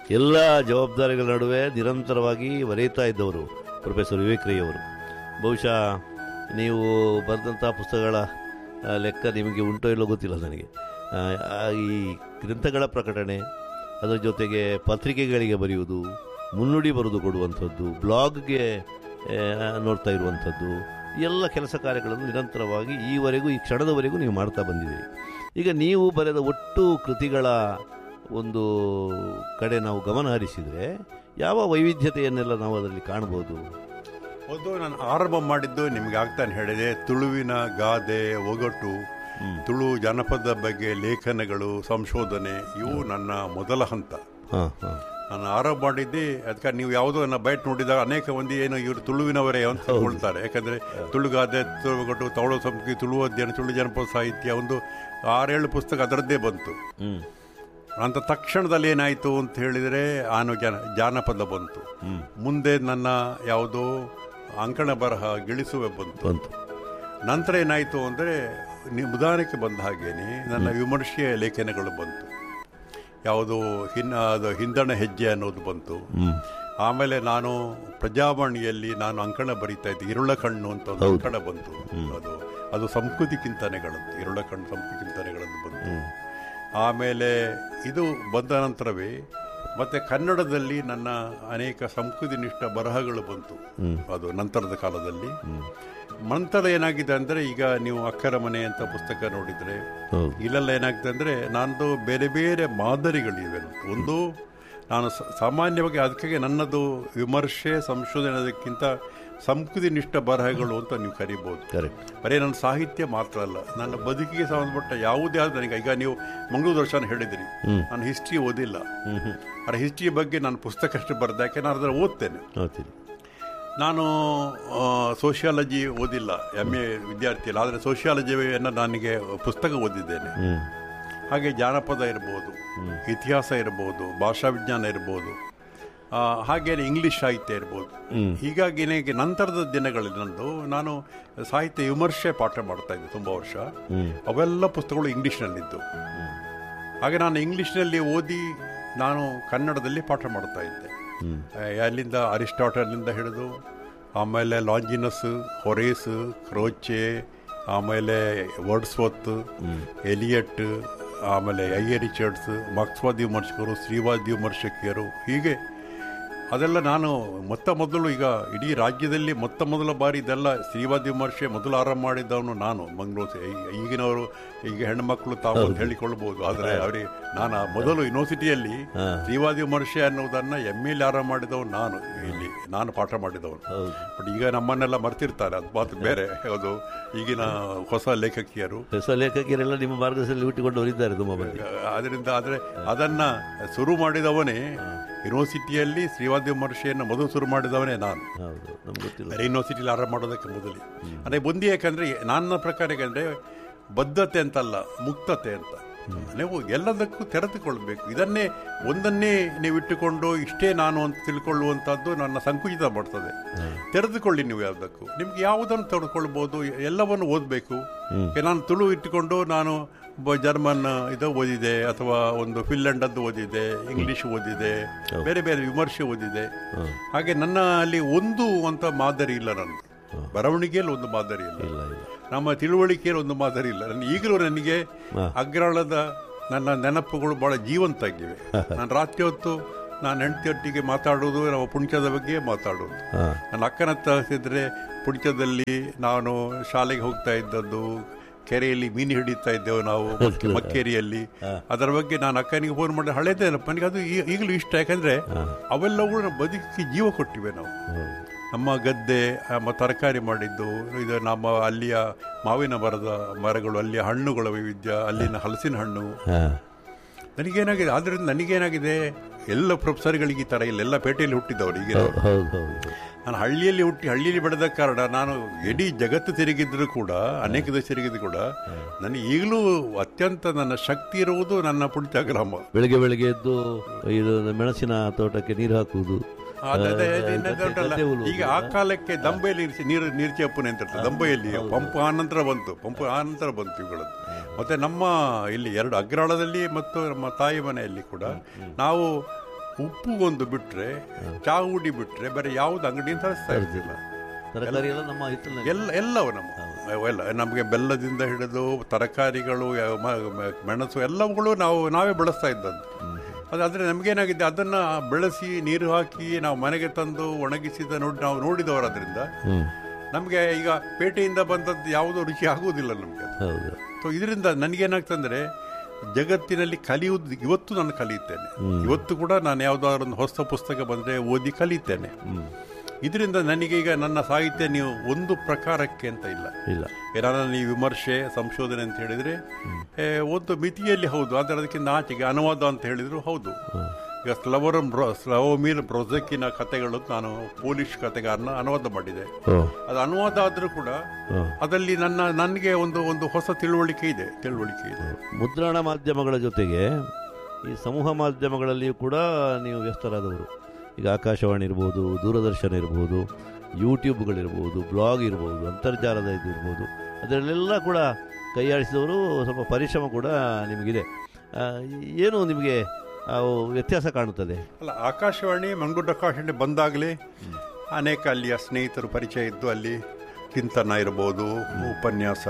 ಎಲ್ಲ ಜವಾಬ್ದಾರಿಗಳ ನಡುವೆ ನಿರಂತರವಾಗಿ ಬರೆಯುತ್ತಾ ಇದ್ದವರು ಪ್ರೊಫೆಸರ್ ವಿವೇಕ್ ರೈ ಅವರು ಬಹುಶಃ ನೀವು ಬರೆದಂಥ ಪುಸ್ತಕಗಳ ಆ, ಲೆಕ್ಕ ನಿಮಗೆ ಉಂಟೋ ಇಲ್ಲೋ ಗೊತ್ತಿಲ್ಲ ನನಗೆ ಆ, ಆ, ಈ ಗ್ರಂಥಗಳ ಪ್ರಕಟಣೆ ಅದರ ಜೊತೆಗೆ ಪತ್ರಿಕೆಗಳಿಗೆ ಬರೆಯುವುದು ಮುನ್ನುಡಿ ಬರೆದು ಕೊಡುವಂಥದ್ದು ಬ್ಲಾಗ್ಗೆ ಆ, ನೋಡ್ತಾ ಇರುವಂಥದ್ದು ಈ ಎಲ್ಲ ಕೆಲಸ ಕಾರ್ಯಗಳನ್ನು ನಿರಂತರವಾಗಿ ಈವರೆಗೂ ಈ ಕ್ಷಣದವರೆಗೂ ನೀವು ಮಾಡ್ತಾ ಬಂದಿದ್ದೀರಿ ಈಗ ನೀವು ಬರೆದ ಒಟ್ಟು ಕೃತಿಗಳ ಒಂದು ಕಡೆ ನಾವು ಗಮನ ಹರಿಸಿದರೆ ಯಾವ ವೈವಿಧ್ಯತೆಯನ್ನೆಲ್ಲ ನಾವು ಅದರಲ್ಲಿ ಕಾಣ್ಬೋದು ಒಂದು ನಾನು ಆರಂಭ ಮಾಡಿದ್ದು ನಿಮ್ಗೆ ಆಗ್ತಾನೆ ಹೇಳಿದೆ ತುಳುವಿನ ಗಾದೆ ಒಗಟು ತುಳು ಜನಪದ ಬಗ್ಗೆ ಲೇಖನಗಳು ಸಂಶೋಧನೆ ಇವು ನನ್ನ ಮೊದಲ ಹಂತ ಹಾಂ ಹಾಂ ನಾನು ಆರಂಭ ಮಾಡಿದ್ದೆ ಅದಕ್ಕೆ ನೀವು ಯಾವುದೋ ನನ್ನ ಬೈಟ್ ನೋಡಿದಾಗ ಅನೇಕ ಮಂದಿ ಏನು ಇವರು ತುಳುವಿನವರೇ ಅಂತ ತಿಳ್ಕೊಳ್ತಾರೆ ಯಾಕಂದ್ರೆ ತುಳುಗಾದೆ ತುಳುಗೊಟ್ಟು ತವಳು ಸಂಸ್ಕೃತಿ ತುಳು ಅಧ್ಯಯನ ತುಳು ಜನಪದ ಸಾಹಿತ್ಯ ಒಂದು ಆರೇಳು ಪುಸ್ತಕ ಅದರದ್ದೇ ಬಂತು ಹ್ಞೂ ಅಂತ ತಕ್ಷಣದಲ್ಲಿ ಏನಾಯಿತು ಅಂತ ಹೇಳಿದರೆ ಆನು ಜನ ಜಾನಪದ ಬಂತು ಮುಂದೆ ನನ್ನ ಯಾವುದೋ ಅಂಕಣ ಬರಹ ಗಿಳಿಸುವೆ ಬಂತು ಬಂತು ನಂತರ ಏನಾಯಿತು ಅಂದರೆ ಉದಾಹರಣೆಗೆ ಬಂದ ಹಾಗೇನೆ ನನ್ನ ವಿಮರ್ಶೆಯ ಲೇಖನಗಳು ಬಂತು ಯಾವುದು ಹಿನ್ನ ಅದು ಹಿಂದಣ ಹೆಜ್ಜೆ ಅನ್ನೋದು ಬಂತು ಆಮೇಲೆ ನಾನು ಪ್ರಜಾವಾಣಿಯಲ್ಲಿ ನಾನು ಅಂಕಣ ಬರೀತಾ ಇದ್ದೆ ಇರುಳ ಕಣ್ಣು ಅಂತ ಒಂದು ಅಂಕಣ ಬಂತು ಅದು ಅದು ಸಂಸ್ಕೃತಿ ಚಿಂತನೆಗಳದ್ದು ಇರುಳ ಕಣ್ಣು ಸಂಸ್ಕೃತಿ ಚಿಂತನೆಗಳದ್ದು ಬಂತು ಆಮೇಲೆ ಇದು ಬಂದ ನಂತರವೇ ಮತ್ತೆ ಕನ್ನಡದಲ್ಲಿ ನನ್ನ ಅನೇಕ ಸಂಸ್ಕೃತಿನಿಷ್ಠ ಬರಹಗಳು ಬಂತು ಅದು ನಂತರದ ಕಾಲದಲ್ಲಿ ನಂತರ ಏನಾಗಿದೆ ಅಂದರೆ ಈಗ ನೀವು ಅಕ್ಕರ ಮನೆ ಅಂತ ಪುಸ್ತಕ ನೋಡಿದರೆ ಹೌದು ಇಲ್ಲೆಲ್ಲ ಏನಾಗ್ತದೆ ಅಂದರೆ ನಂದು ಬೇರೆ ಬೇರೆ ಮಾದರಿಗಳಿವೆ ಒಂದು ನಾನು ಸ- ಸಾಮಾನ್ಯವಾಗಿ ಅದಕ್ಕೆ ನನ್ನದು ವಿಮರ್ಶೆ ಸಂಶೋಧನೆ ಅದಕ್ಕಿಂತ ಸಂಸ್ಕೃತಿನಿಷ್ಠ ಬರಹಗಳು ಅಂತ ನೀವು ಕರಿಬೋದು ಕರೆಕ್ಟ್ ಬರೀ ನನ್ನ ಸಾಹಿತ್ಯ ಮಾತ್ರ ಅಲ್ಲ ನನ್ನ ಬದುಕಿಗೆ ಸಂಬಂಧಪಟ್ಟ ಯಾವುದೇ ಆದ ನನಗೆ ಈಗ ನೀವು ಮಂಗಳೂರು ದರ್ಶನ ಹೇಳಿದಿರಿ ನಾನು ಹಿಸ್ಟ್ರಿ ಓದಿಲ್ಲ ಅದರ ಹಿಸ್ಟ್ರಿ ಬಗ್ಗೆ ನಾನು ಪುಸ್ತಕ ಅಷ್ಟು ಬರೆದ ಯಾಕೆ ನಾನು ಅದರ ಓದ್ತೇನೆ ನೋಡ್ತೀರಿ ನಾನು ಸೋಷಿಯಾಲಜಿ ಓದಿಲ್ಲ ಎಮ್ ಎ ವಿದ್ಯಾರ್ಥಿ ಅಲ್ಲ ಆದರೆ ಸೋಷಿಯಾಲಜಿಯನ್ನು ನನಗೆ ಪುಸ್ತಕ ಓದಿದ್ದೇನೆ ಹ್ಞೂ ಹಾಗೆ ಜಾನಪದ ಇರ್ಬೋದು ಇತಿಹಾಸ ಇರ್ಬೋದು ಭಾಷಾ ವಿಜ್ಞಾನ ಇರ್ಬೋದು ಆ, ಹಾಗೇನೆ ಇಂಗ್ಲಿಷ್ ಸಾಹಿತ್ಯ ಇರ್ಬೋದು ಹೀಗಾಗಿ ನನಗೆ ನಂತರದ ದಿನಗಳಲ್ಲಿ ನಂದು ನಾನು ಸಾಹಿತ್ಯ ವಿಮರ್ಶೆ ಪಾಠ ಮಾಡ್ತಾ ಇದ್ದೆ ತುಂಬ ವರ್ಷ ಅವೆಲ್ಲ ಪುಸ್ತಕಗಳು ಇಂಗ್ಲಿಷ್ನಲ್ಲಿದ್ದು ಹಾಗೆ ನಾನು ಇಂಗ್ಲಿಷ್ನಲ್ಲಿ ಓದಿ ನಾನು ಕನ್ನಡದಲ್ಲಿ ಪಾಠ ಮಾಡ್ತಾ ಇದ್ದೆ ಆ, ಅಲ್ಲಿಂದ ಅರಿಸ್ಟಾಟಲ್ನಿಂದ ಹಿಡಿದು ಆಮೇಲೆ ಲಾಂಜಿನಸ್ ಹೊರೇಸ್ ಕ್ರೋಚೆ ಆಮೇಲೆ ವರ್ಡ್ಸ್ವತ್ ಎಲಿಯಟ್ ಆಮೇಲೆ ಐ ಎ ರಿಚರ್ಡ್ಸ್ ಮಾರ್ಕ್ಸ್ವಾದಿ ವಿಮರ್ಶಕರು ಸ್ತ್ರೀವಾದಿ ವಿಮರ್ಶಕಿಯರು ಹೀಗೆ ಅದೆಲ್ಲ ನಾನು ಮೊತ್ತ ಮೊದಲು ಈಗ ಇಡೀ ರಾಜ್ಯದಲ್ಲಿ ಮೊತ್ತ ಮೊದಲ ಬಾರಿ ಇದೆಲ್ಲ ಸ್ತ್ರೀವಾದಿ ವಿಮರ್ಶೆ ಮೊದಲು ಆರಂಭ ಮಾಡಿದವನು ನಾನು ಮಂಗಳೂರು ಈ- ಈಗಿನವರು ಈಗ ಹೆಣ್ಮಕ್ಳು ತಾವು ಅಂತ ಹೇಳಿಕೊಳ್ಬಹುದು ಆದರೆ ಅವರಿಗೆ ನಾನು ಆ ಮೊದಲು ಯೂನಿವರ್ಸಿಟಿಯಲ್ಲಿ ಸ್ತ್ರೀವಾದಿ ವಿಮರ್ಶೆ ಅನ್ನೋದನ್ನ ಎಮ್ ಎಲ್ ಆರಂಭ ಮಾಡಿದವನು ನಾನು ಇಲ್ಲಿ ನಾನು ಪಾಠ ಮಾಡಿದವನು ಹೌದು ಬಟ್ ಈಗ ನಮ್ಮನ್ನೆಲ್ಲ ಮರ್ತಿರ್ತಾರೆ ಅದು ಮಾತು ಬೇರೆ ಹೌದು ಈಗಿನ ಹೊಸ ಲೇಖಕಿಯರು ಹೊಸ ಲೇಖಕಿಯರೆಲ್ಲ ನಿಮ್ಮ ಮಾರ್ಗದಲ್ಲಿ ಹುಟ್ಟಿಕೊಂಡು ಹೊರಿದ್ದಾರೆ ತುಂಬ ಮಂದಿ ಅದರಿಂದ ಆದರೆ ಅದನ್ನ ಶುರು ಮಾಡಿದವನೇ ಯೂನಿವರ್ಸಿಟಿಯಲ್ಲಿ ಶ್ರೀವಾದಿ ವಿಮರ್ಶೆಯನ್ನು ಮೊದಲು ಶುರು ಮಾಡಿದವನೇ ನಾನು ಹೌದು ನಮ್ಗೆ ಗೊತ್ತಿಲ್ಲ ಬೇರೆ ಯೂನಿವರ್ಸಿಟಿಲಿ ಆರಂಭ ಮಾಡೋದಕ್ಕೆ ಮೊದಲೇ ಅಂದರೆ ಬಂದಿ ಯಾಕಂದ್ರೆ ನನ್ನ ಪ್ರಕಾರ ಯಾಕಂದ್ರೆ ಬದ್ಧತೆ ಅಂತಲ್ಲ ಮುಕ್ತತೆ ಅಂತ ನೀವು ಎಲ್ಲದಕ್ಕೂ ತೆರೆದುಕೊಳ್ಬೇಕು ಇದನ್ನೇ ಒಂದನ್ನೇ ನೀವು ಇಟ್ಟುಕೊಂಡು ಇಷ್ಟೇ ನಾನು ಅಂತ ತಿಳ್ಕೊಳ್ಳುವಂಥದ್ದು ನನ್ನ ಸಂಕುಚಿತ ಮಾಡ್ತದೆ ತೆರೆದುಕೊಳ್ಳಿ ನೀವು ಯಾವುದಕ್ಕೂ ನಿಮ್ಗೆ ಯಾವುದನ್ನು ತೆಗೆದುಕೊಳ್ಬೋದು ಎಲ್ಲವನ್ನು ಓದಬೇಕು ನಾನು ತುಳು ಇಟ್ಟುಕೊಂಡು ನಾನು ಒಬ್ಬ ಜರ್ಮನ್ ಇದು ಓದಿದೆ ಅಥವಾ ಒಂದು ಫಿನ್ಲೆಂಡದ್ದು ಓದಿದೆ ಇಂಗ್ಲಿಷ್ ಓದಿದೆ ಬೇರೆ ಬೇರೆ ವಿಮರ್ಶೆ ಓದಿದೆ ಹಾಗೆ ನನ್ನ ಅಲ್ಲಿ ಒಂದು ಅಂತ ಮಾದರಿ ಇಲ್ಲ ನಂದು ಬರವಣಿಗೆಯಲ್ಲಿ ಒಂದು ಮಾದರಿ ಇಲ್ಲ ಇಲ್ಲ ಇಲ್ಲ ನಮ್ಮ ತಿಳುವಳಿಕೆಯಲ್ಲಿ ಒಂದು ಮಾದರಿ ಇಲ್ಲ ನನ್ನ ಈಗಲೂ ನನಗೆ ಅಗ್ರಾಳದ ನನ್ನ ನೆನಪುಗಳು ಬಹಳ ಜೀವಂತ ಆಗಿವೆ ನಾನು ರಾತ್ರಿ ಹೊತ್ತು ನಾನು ಹೆಂಡತಿಯೊಟ್ಟಿಗೆ ಮಾತಾಡೋದು ನಮ್ಮ ಪುಣ್ಯದ ಬಗ್ಗೆ ಮಾತಾಡೋದು ಹಾಂ ನನ್ನ ಅಕ್ಕನ ಹತ್ರ ಹತ್ತಿದ್ರೆ ಪುಣ್ಯದಲ್ಲಿ ನಾನು ಶಾಲೆಗೆ ಹೋಗ್ತಾ ಇದ್ದದ್ದು ಕೆರೆಯಲ್ಲಿ ಮೀನು ಹಿಡಿತಾ ಇದ್ದೆವು ನಾವು ಮಕ್ಕೆ- ಮಕ್ಕೇರಿಯಲ್ಲಿ ಅದರ ಬಗ್ಗೆ ನಾನು ಅಕ್ಕನಿಗೆ ಫೋನ್ ಮಾಡಿ ಹಳೇದೇ ನನಗೆ ಅದು ಈ- ಈಗಲೂ ಇಷ್ಟ ಯಾಕಂದ್ರೆ ಅವೆಲ್ಲವೂ ನಮ್ಮ ಬದುಕಿಗೆ ಜೀವ ಕೊಟ್ಟಿವೆ ನಾವು ನಮ್ಮ ಗದ್ದೆ ನಮ್ಮ ತರಕಾರಿ ಮಾಡಿದ್ದು ಇದು ನಮ್ಮ ಅಲ್ಲಿಯ ಮಾವಿನ ಮರದ ಮರಗಳು ಅಲ್ಲಿಯ ಹಣ್ಣುಗಳ ವೈವಿಧ್ಯ ಅಲ್ಲಿನ ಹಲಸಿನ ಹಣ್ಣು ಹಾಂ ನನಗೇನಾಗಿದೆ ಆದ್ರಿಂದ ನನಗೇನಾಗಿದೆ ಎಲ್ಲ ಪ್ರೊಫೆಸರ್ಗಳಿಗೆ ಈ ಥರ ಇಲ್ಲ ಎಲ್ಲ ಪೇಟೆಯಲ್ಲಿ ಹುಟ್ಟಿದವರು ಈಗ ಹೌದು ಹೌದು ನಾನು ಹಳ್ಳಿಯಲ್ಲಿ ಹುಟ್ಟಿ ಹಳ್ಳಿಯಲ್ಲಿ ಬೆಳೆದ ಕಾರಣ ನಾನು ಇಡೀ ಜಗತ್ತು ತಿರುಗಿದ್ರು ಕೂಡ ಅನೇಕ ದೇಶ ತಿರುಗಿದ್ರು ಕೂಡ ನನಗೆ ಈಗಲೂ ಅತ್ಯಂತ ನನ್ನ ಶಕ್ತಿ ಇರುವುದು ನನ್ನ ಪುಟ್ಟ ಗ್ರಾಮ ಬೆಳಿಗ್ಗೆ ಬೆಳಿಗ್ಗೆ ಎದ್ದು ಇದು ಮೆಣಸಿನ ತೋಟಕ್ಕೆ ನೀರು ಹಾಕುವುದು ಅದೇ- ಅದೇ- ಆ, ಅದೇ ಇನ್ನೊಂದು ಗದ್ದೆ- ಉಂಟಲ್ಲ, ಗದ್ದೆ ಉಳುವುದು. ಈಗ ಆ ಕಾಲಕ್ಕೆ ದಂಬೆಯಲ್ಲಿ ಇರಿಸಿ ನೀರು ನೀರ್ಚಪ್ಪನೆ ಅಂತ ಇರ್ತದೆ ದಂಬೆಯಲ್ಲಿ ಪಂಪ್ ಆನಂತರ ಬಂತು ಪಂಪ್ ಆನಂತರ ಬಂತು ಇವುಗಳದ್ದು ಮತ್ತೆ ನಮ್ಮ ಇಲ್ಲಿ ಎರಡು ಅಗ್ರಾಳದಲ್ಲಿ ಮತ್ತು ನಮ್ಮ ತಾಯಿ ಮನೆಯಲ್ಲಿ ಕೂಡ ನಾವು ಉಪ್ಪುಗೊಂದು ಬಿಟ್ರೆ ಚಾ ಹುಡಿ ಬಿಟ್ರೆ ಬೇರೆ ಯಾವ್ದು ಅಂಗಡಿಯಿಂದ ತರಿಸ್ತಾ ಇರ್ತಿಲ್ಲ ತರಕಾರಿ ಎಲ್ಲ ನಮ್ಮ ಹಿತ್ತಲಿನಲ್ಲಿ ಎಲ್ಲ ಎಲ್ಲವೂ ನಮ್ಮ ಎಲ್ಲ ನಮಗೆ ಬೆಲ್ಲದಿಂದ ಹಿಡಿದು ತರಕಾರಿಗಳು ಯಾವ ಮ- ಮ- ಮೆಣಸು ಎಲ್ಲವುಗಳು ನಾವು ನಾವೇ ಬೆಳೆಸ್ತಾ ಇದ್ದದ್ದು ಅದಾದರೆ ನಮಗೇನಾಗಿದೆ ಅದನ್ನು ಬೆಳೆಸಿ ನೀರು ಹಾಕಿ ನಾವು ಮನೆಗೆ ತಂದು ಒಣಗಿಸಿದ ನೋಡಿ ನಾವು ನೋಡಿದವರಾದ್ರಿಂದ ಹ್ಮ್ ನಮಗೆ ಈಗ ಪೇಟೆಯಿಂದ ಬಂದದ್ದು ಯಾವುದೋ ರುಚಿ ಆಗುವುದಿಲ್ಲ ನಮಗೆ ಹೌದು ಸೊ ಇದರಿಂದ ನನಗೇನಾಗ್ತಂದ್ರೆ ಜಗತ್ತಿನಲ್ಲಿ ಕಲಿಯುವುದು ಇವತ್ತು ನಾನು ಕಲಿಯುತ್ತೇನೆ ಇವತ್ತು ಕೂಡ ನಾನು ಯಾವುದಾದ್ರು ಒಂದು ಹೊಸ ಪುಸ್ತಕ ಬಂದರೆ ಓದಿ ಕಲಿತೇನೆ ಹ್ಮ್ ಇದರಿಂದ ನನಗೆ ಈಗ ನನ್ನ ಸಾಹಿತ್ಯ ನೀವು ಒಂದು ಪ್ರಕಾರಕ್ಕೆ ಅಂತ ಇಲ್ಲ ಇಲ್ಲ ಏನಾದ್ರು ಈ ವಿಮರ್ಶೆ ಸಂಶೋಧನೆ ಅಂತ ಹೇಳಿದ್ರೆ ಏ, ಒಂದು ಮಿತಿಯಲ್ಲಿ ಹೌದು ಆದರೆ ಅದಕ್ಕಿಂತ ಆಚೆಗೆ ಅನುವಾದ ಅಂತ ಹೇಳಿದ್ರು ಹೌದು ಈಗ ಸ್ಲವರ್ ಸ್ಲವೋಮೀರ್ ಬ್ರೊಜೆಕಿನ ಕಥೆಗಳು ನಾನು ಪೋಲಿಷ್ ಕಥೆಗಾರನ ಅನುವಾದ ಮಾಡಿದೆ ಓ ಅದು ಅನುವಾದ ಆದರೂ ಕೂಡ ಓ. ಅದರಲ್ಲಿ ನನ್ನ ನನಗೆ ಒಂದು ಒಂದು ಹೊಸ ತಿಳುವಳಿಕೆ ಇದೆ ತಿಳುವಳಿಕೆ ಇದೆ ಮುದ್ರಣ ಮಾಧ್ಯಮಗಳ ಜೊತೆಗೆ ಈ ಸಮೂಹ ಮಾಧ್ಯಮಗಳಲ್ಲಿಯೂ ಕೂಡ ನೀವು ವ್ಯಸ್ತರಾದವರು ಈಗ ಆಕಾಶವಾಣಿ ಇರ್ಬೋದು ದೂರದರ್ಶನ ಇರ್ಬೋದು ಯೂಟ್ಯೂಬ್ಗಳಿರ್ಬೋದು ಬ್ಲಾಗ್ ಇರ್ಬೋದು ಅಂತರ್ಜಾಲದ ಇದು ಇರ್ಬೋದು ಅದರಲ್ಲೆಲ್ಲ ಕೂಡ ಕೈಯಾಡಿಸಿದವರು ಸ್ವಲ್ಪ ಪರಿಶ್ರಮ ಕೂಡ ನಿಮಗಿದೆ ಆ, ಏನು ನಿಮಗೆ ಆ, ವ್ಯತ್ಯಾಸ ಕಾಣುತ್ತದೆ ಅಲ್ಲ ಆಕಾಶವಾಣಿ ಮಂಗಳೂರು ಆಕಾಶವಾಣಿ ಬಂದಾಗಲೇ ಅನೇಕ ಅಲ್ಲಿಯ ಸ್ನೇಹಿತರು ಪರಿಚಯ ಇದ್ದು ಅಲ್ಲಿ ಚಿಂತನ ಇರ್ಬೋದು ಉಪನ್ಯಾಸ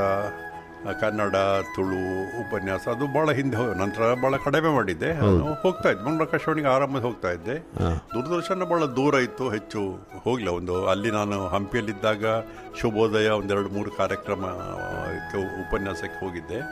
ಆ, ಕನ್ನಡ ತುಳು ಉಪನ್ಯಾಸ ಅದು ಭಾಳ ಹಿಂದೆ ಹೋ- ನಂತರ ಭಾಳ ಕಡಿಮೆ ಮಾಡಿದ್ದೆ ನಾನು ಹೋಗ್ತಾ ಇದ್ದೆ ಮಂಗಳೂರು ಆಕಾಶವಾಣಿಗೆ ಆರಂಭ ಹೋಗ್ತಾ ಇದ್ದೆ ದೂರದರ್ಶನ ಭಾಳ ದೂರ ಇತ್ತು ಹೆಚ್ಚು ಹೋಗಿಲ್ಲ ಒಂದು ಅಲ್ಲಿ ನಾನು ಹಂಪಿಯಲ್ಲಿದ್ದಾಗ ಶುಭೋದಯ ಒಂದೆರಡು ಮೂರು ಕಾರ್ಯಕ್ರಮ ಆ, ಕ್ಕೆ ಉಪನ್ಯಾಸಕ್ಕೆ ಹೋಗಿದ್ದೆ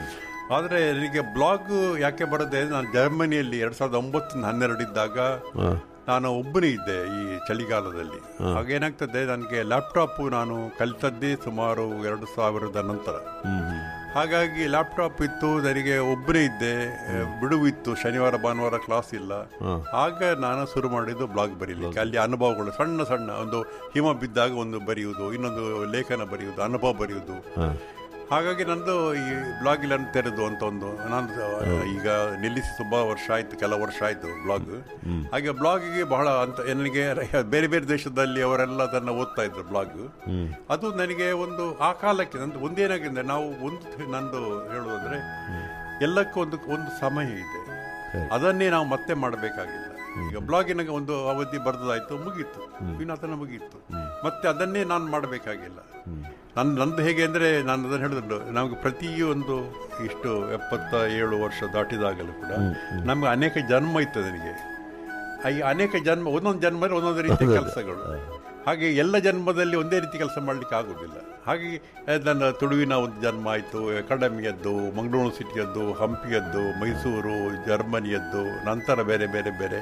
ಆದರೆ ನನಗೆ ಬ್ಲಾಗ್ ಯಾಕೆ ಬರದೆ ನಾನು ಜರ್ಮನಿಯಲ್ಲಿ ಎರಡ್ ಸಾವಿರದ ಒಂಬತ್ತು ಹನ್ನೆರಡು ಇದ್ದಾಗ ಹಾಂ ನಾನು ಒಬ್ಬನೇ ಇದ್ದೆ ಈ ಚಳಿಗಾಲದಲ್ಲಿ ಹಾಗೇನಾಗ್ತದೆ ನನಗೆ ಲ್ಯಾಪ್ಟಾಪ್ ನಾನು ಕಲಿತದ್ದೇ ಸುಮಾರು ಎರಡು ಸಾವಿರದ ನಂತರ ಹ್ಞೂ ಹಾಗಾಗಿ ಲ್ಯಾಪ್ಟಾಪ್ ಇತ್ತು ನನಗೆ ಒಬ್ಬನೇ ಇದ್ದೆ ಬಿಡುವಿತ್ತು ಶನಿವಾರ ಭಾನುವಾರ ಕ್ಲಾಸ್ ಇಲ್ಲ ಹಾಂ ಆಗ ನಾನು ಶುರು ಮಾಡಿದ್ದು ಬ್ಲಾಗ್ ಬರೀಲಿಕ್ಕೆ ಅಲ್ಲಿ ಅನುಭವಗಳು ಸಣ್ಣ ಸಣ್ಣ ಒಂದು ಹಿಮ ಬಿದ್ದಾಗ ಒಂದು ಬರೆಯುವುದು ಇನ್ನೊಂದು ಲೇಖನ ಬರೆಯುವುದು ಅನುಭವ ಬರೆಯುವುದು ಹಾಂ ಹಾಗಾಗಿ ನಂದು ಈ ಬ್ಲಾಗ್ ಇಲ್ಲ ತೆರೆದು ಅಂತ ಒಂದು ನಾನು ಈಗ ನಿಲ್ಲಿಸಿ ತುಂಬಾ ವರ್ಷ ಆಯ್ತು ಕೆಲವು ವರ್ಷ ಆಯ್ತು ಬ್ಲಾಗ್ ಹಾಗೆ ಬ್ಲಾಗಿಗೆ ಬಹಳ ಅಂತ ನನಗೆ ಬೇರೆ ಬೇರೆ ದೇಶದಲ್ಲಿ ಅವರೆಲ್ಲ ಅದನ್ನ ಓದ್ತಾ ಇದ್ರು ಬ್ಲಾಗ್ ಹ್ಞೂ ಅದು ನನಗೆ ಒಂದು ಆ ಕಾಲಕ್ಕೆ ನಂದು ಒಂದೇನಾಗಿದೆ ನಾವು ಒಂದು ನಂದು ಹೇಳುವುದಂದ್ರೆ ಎಲ್ಲಕ್ಕೂ ಒಂದು ಒಂದು ಸಮಯ ಇದೆ ಸರಿ. ಅದನ್ನೇ ನಾವು ಮತ್ತೆ ಮಾಡಬೇಕಾಗಿಲ್ಲ ಈಗ ಬ್ಲಾಗಿನ ಒಂದು ಅವಧಿ ಬರೆದಾಯ್ತು ಮುಗೀತು ವಿನಾತನ ಮುಗೀತು ಮತ್ತೆ ಅದನ್ನೇ ನಾನು ಮಾಡಬೇಕಾಗಿಲ್ಲ ನನ್ನ ನಂದು ಹೇಗೆ ಅಂದರೆ ನಾನು ಅದನ್ನು ಹೇಳಿದ್ರು ನಮಗೆ ಪ್ರತಿಯೊಂದು ಇಷ್ಟು ಎಪ್ಪತ್ತ ಏಳು ವರ್ಷ ದಾಟಿದಾಗಲೂ ಕೂಡ ನಮಗೆ ಅನೇಕ ಜನ್ಮ ಇತ್ತು ನನಗೆ ಈ ಅನೇಕ ಜನ್ಮ ಒಂದೊಂದು ಜನ್ಮದಲ್ಲಿ ಒಂದೊಂದು ರೀತಿಯ ಕೆಲಸಗಳು ಹಾಗೆ ಎಲ್ಲ ಜನ್ಮದಲ್ಲಿ ಒಂದೇ ರೀತಿ ಕೆಲಸ ಮಾಡಲಿಕ್ಕೆ ಆಗೋದಿಲ್ಲ ಹಾಗೆ ಅಹ್, ನನ್ನ ತುಳುವಿನ ಒಂದು ಜನ್ಮ ಆಯಿತು ಅಕಾಡೆಮಿಯದ್ದು ಮಂಗಳೂರು ಸಿಟಿಯದ್ದು ಹಂಪಿಯದ್ದು ಮೈಸೂರು ಜರ್ಮನಿಯದ್ದು ನಂತರ ಬೇರೆ ಬೇರೆ ಬೇರೆ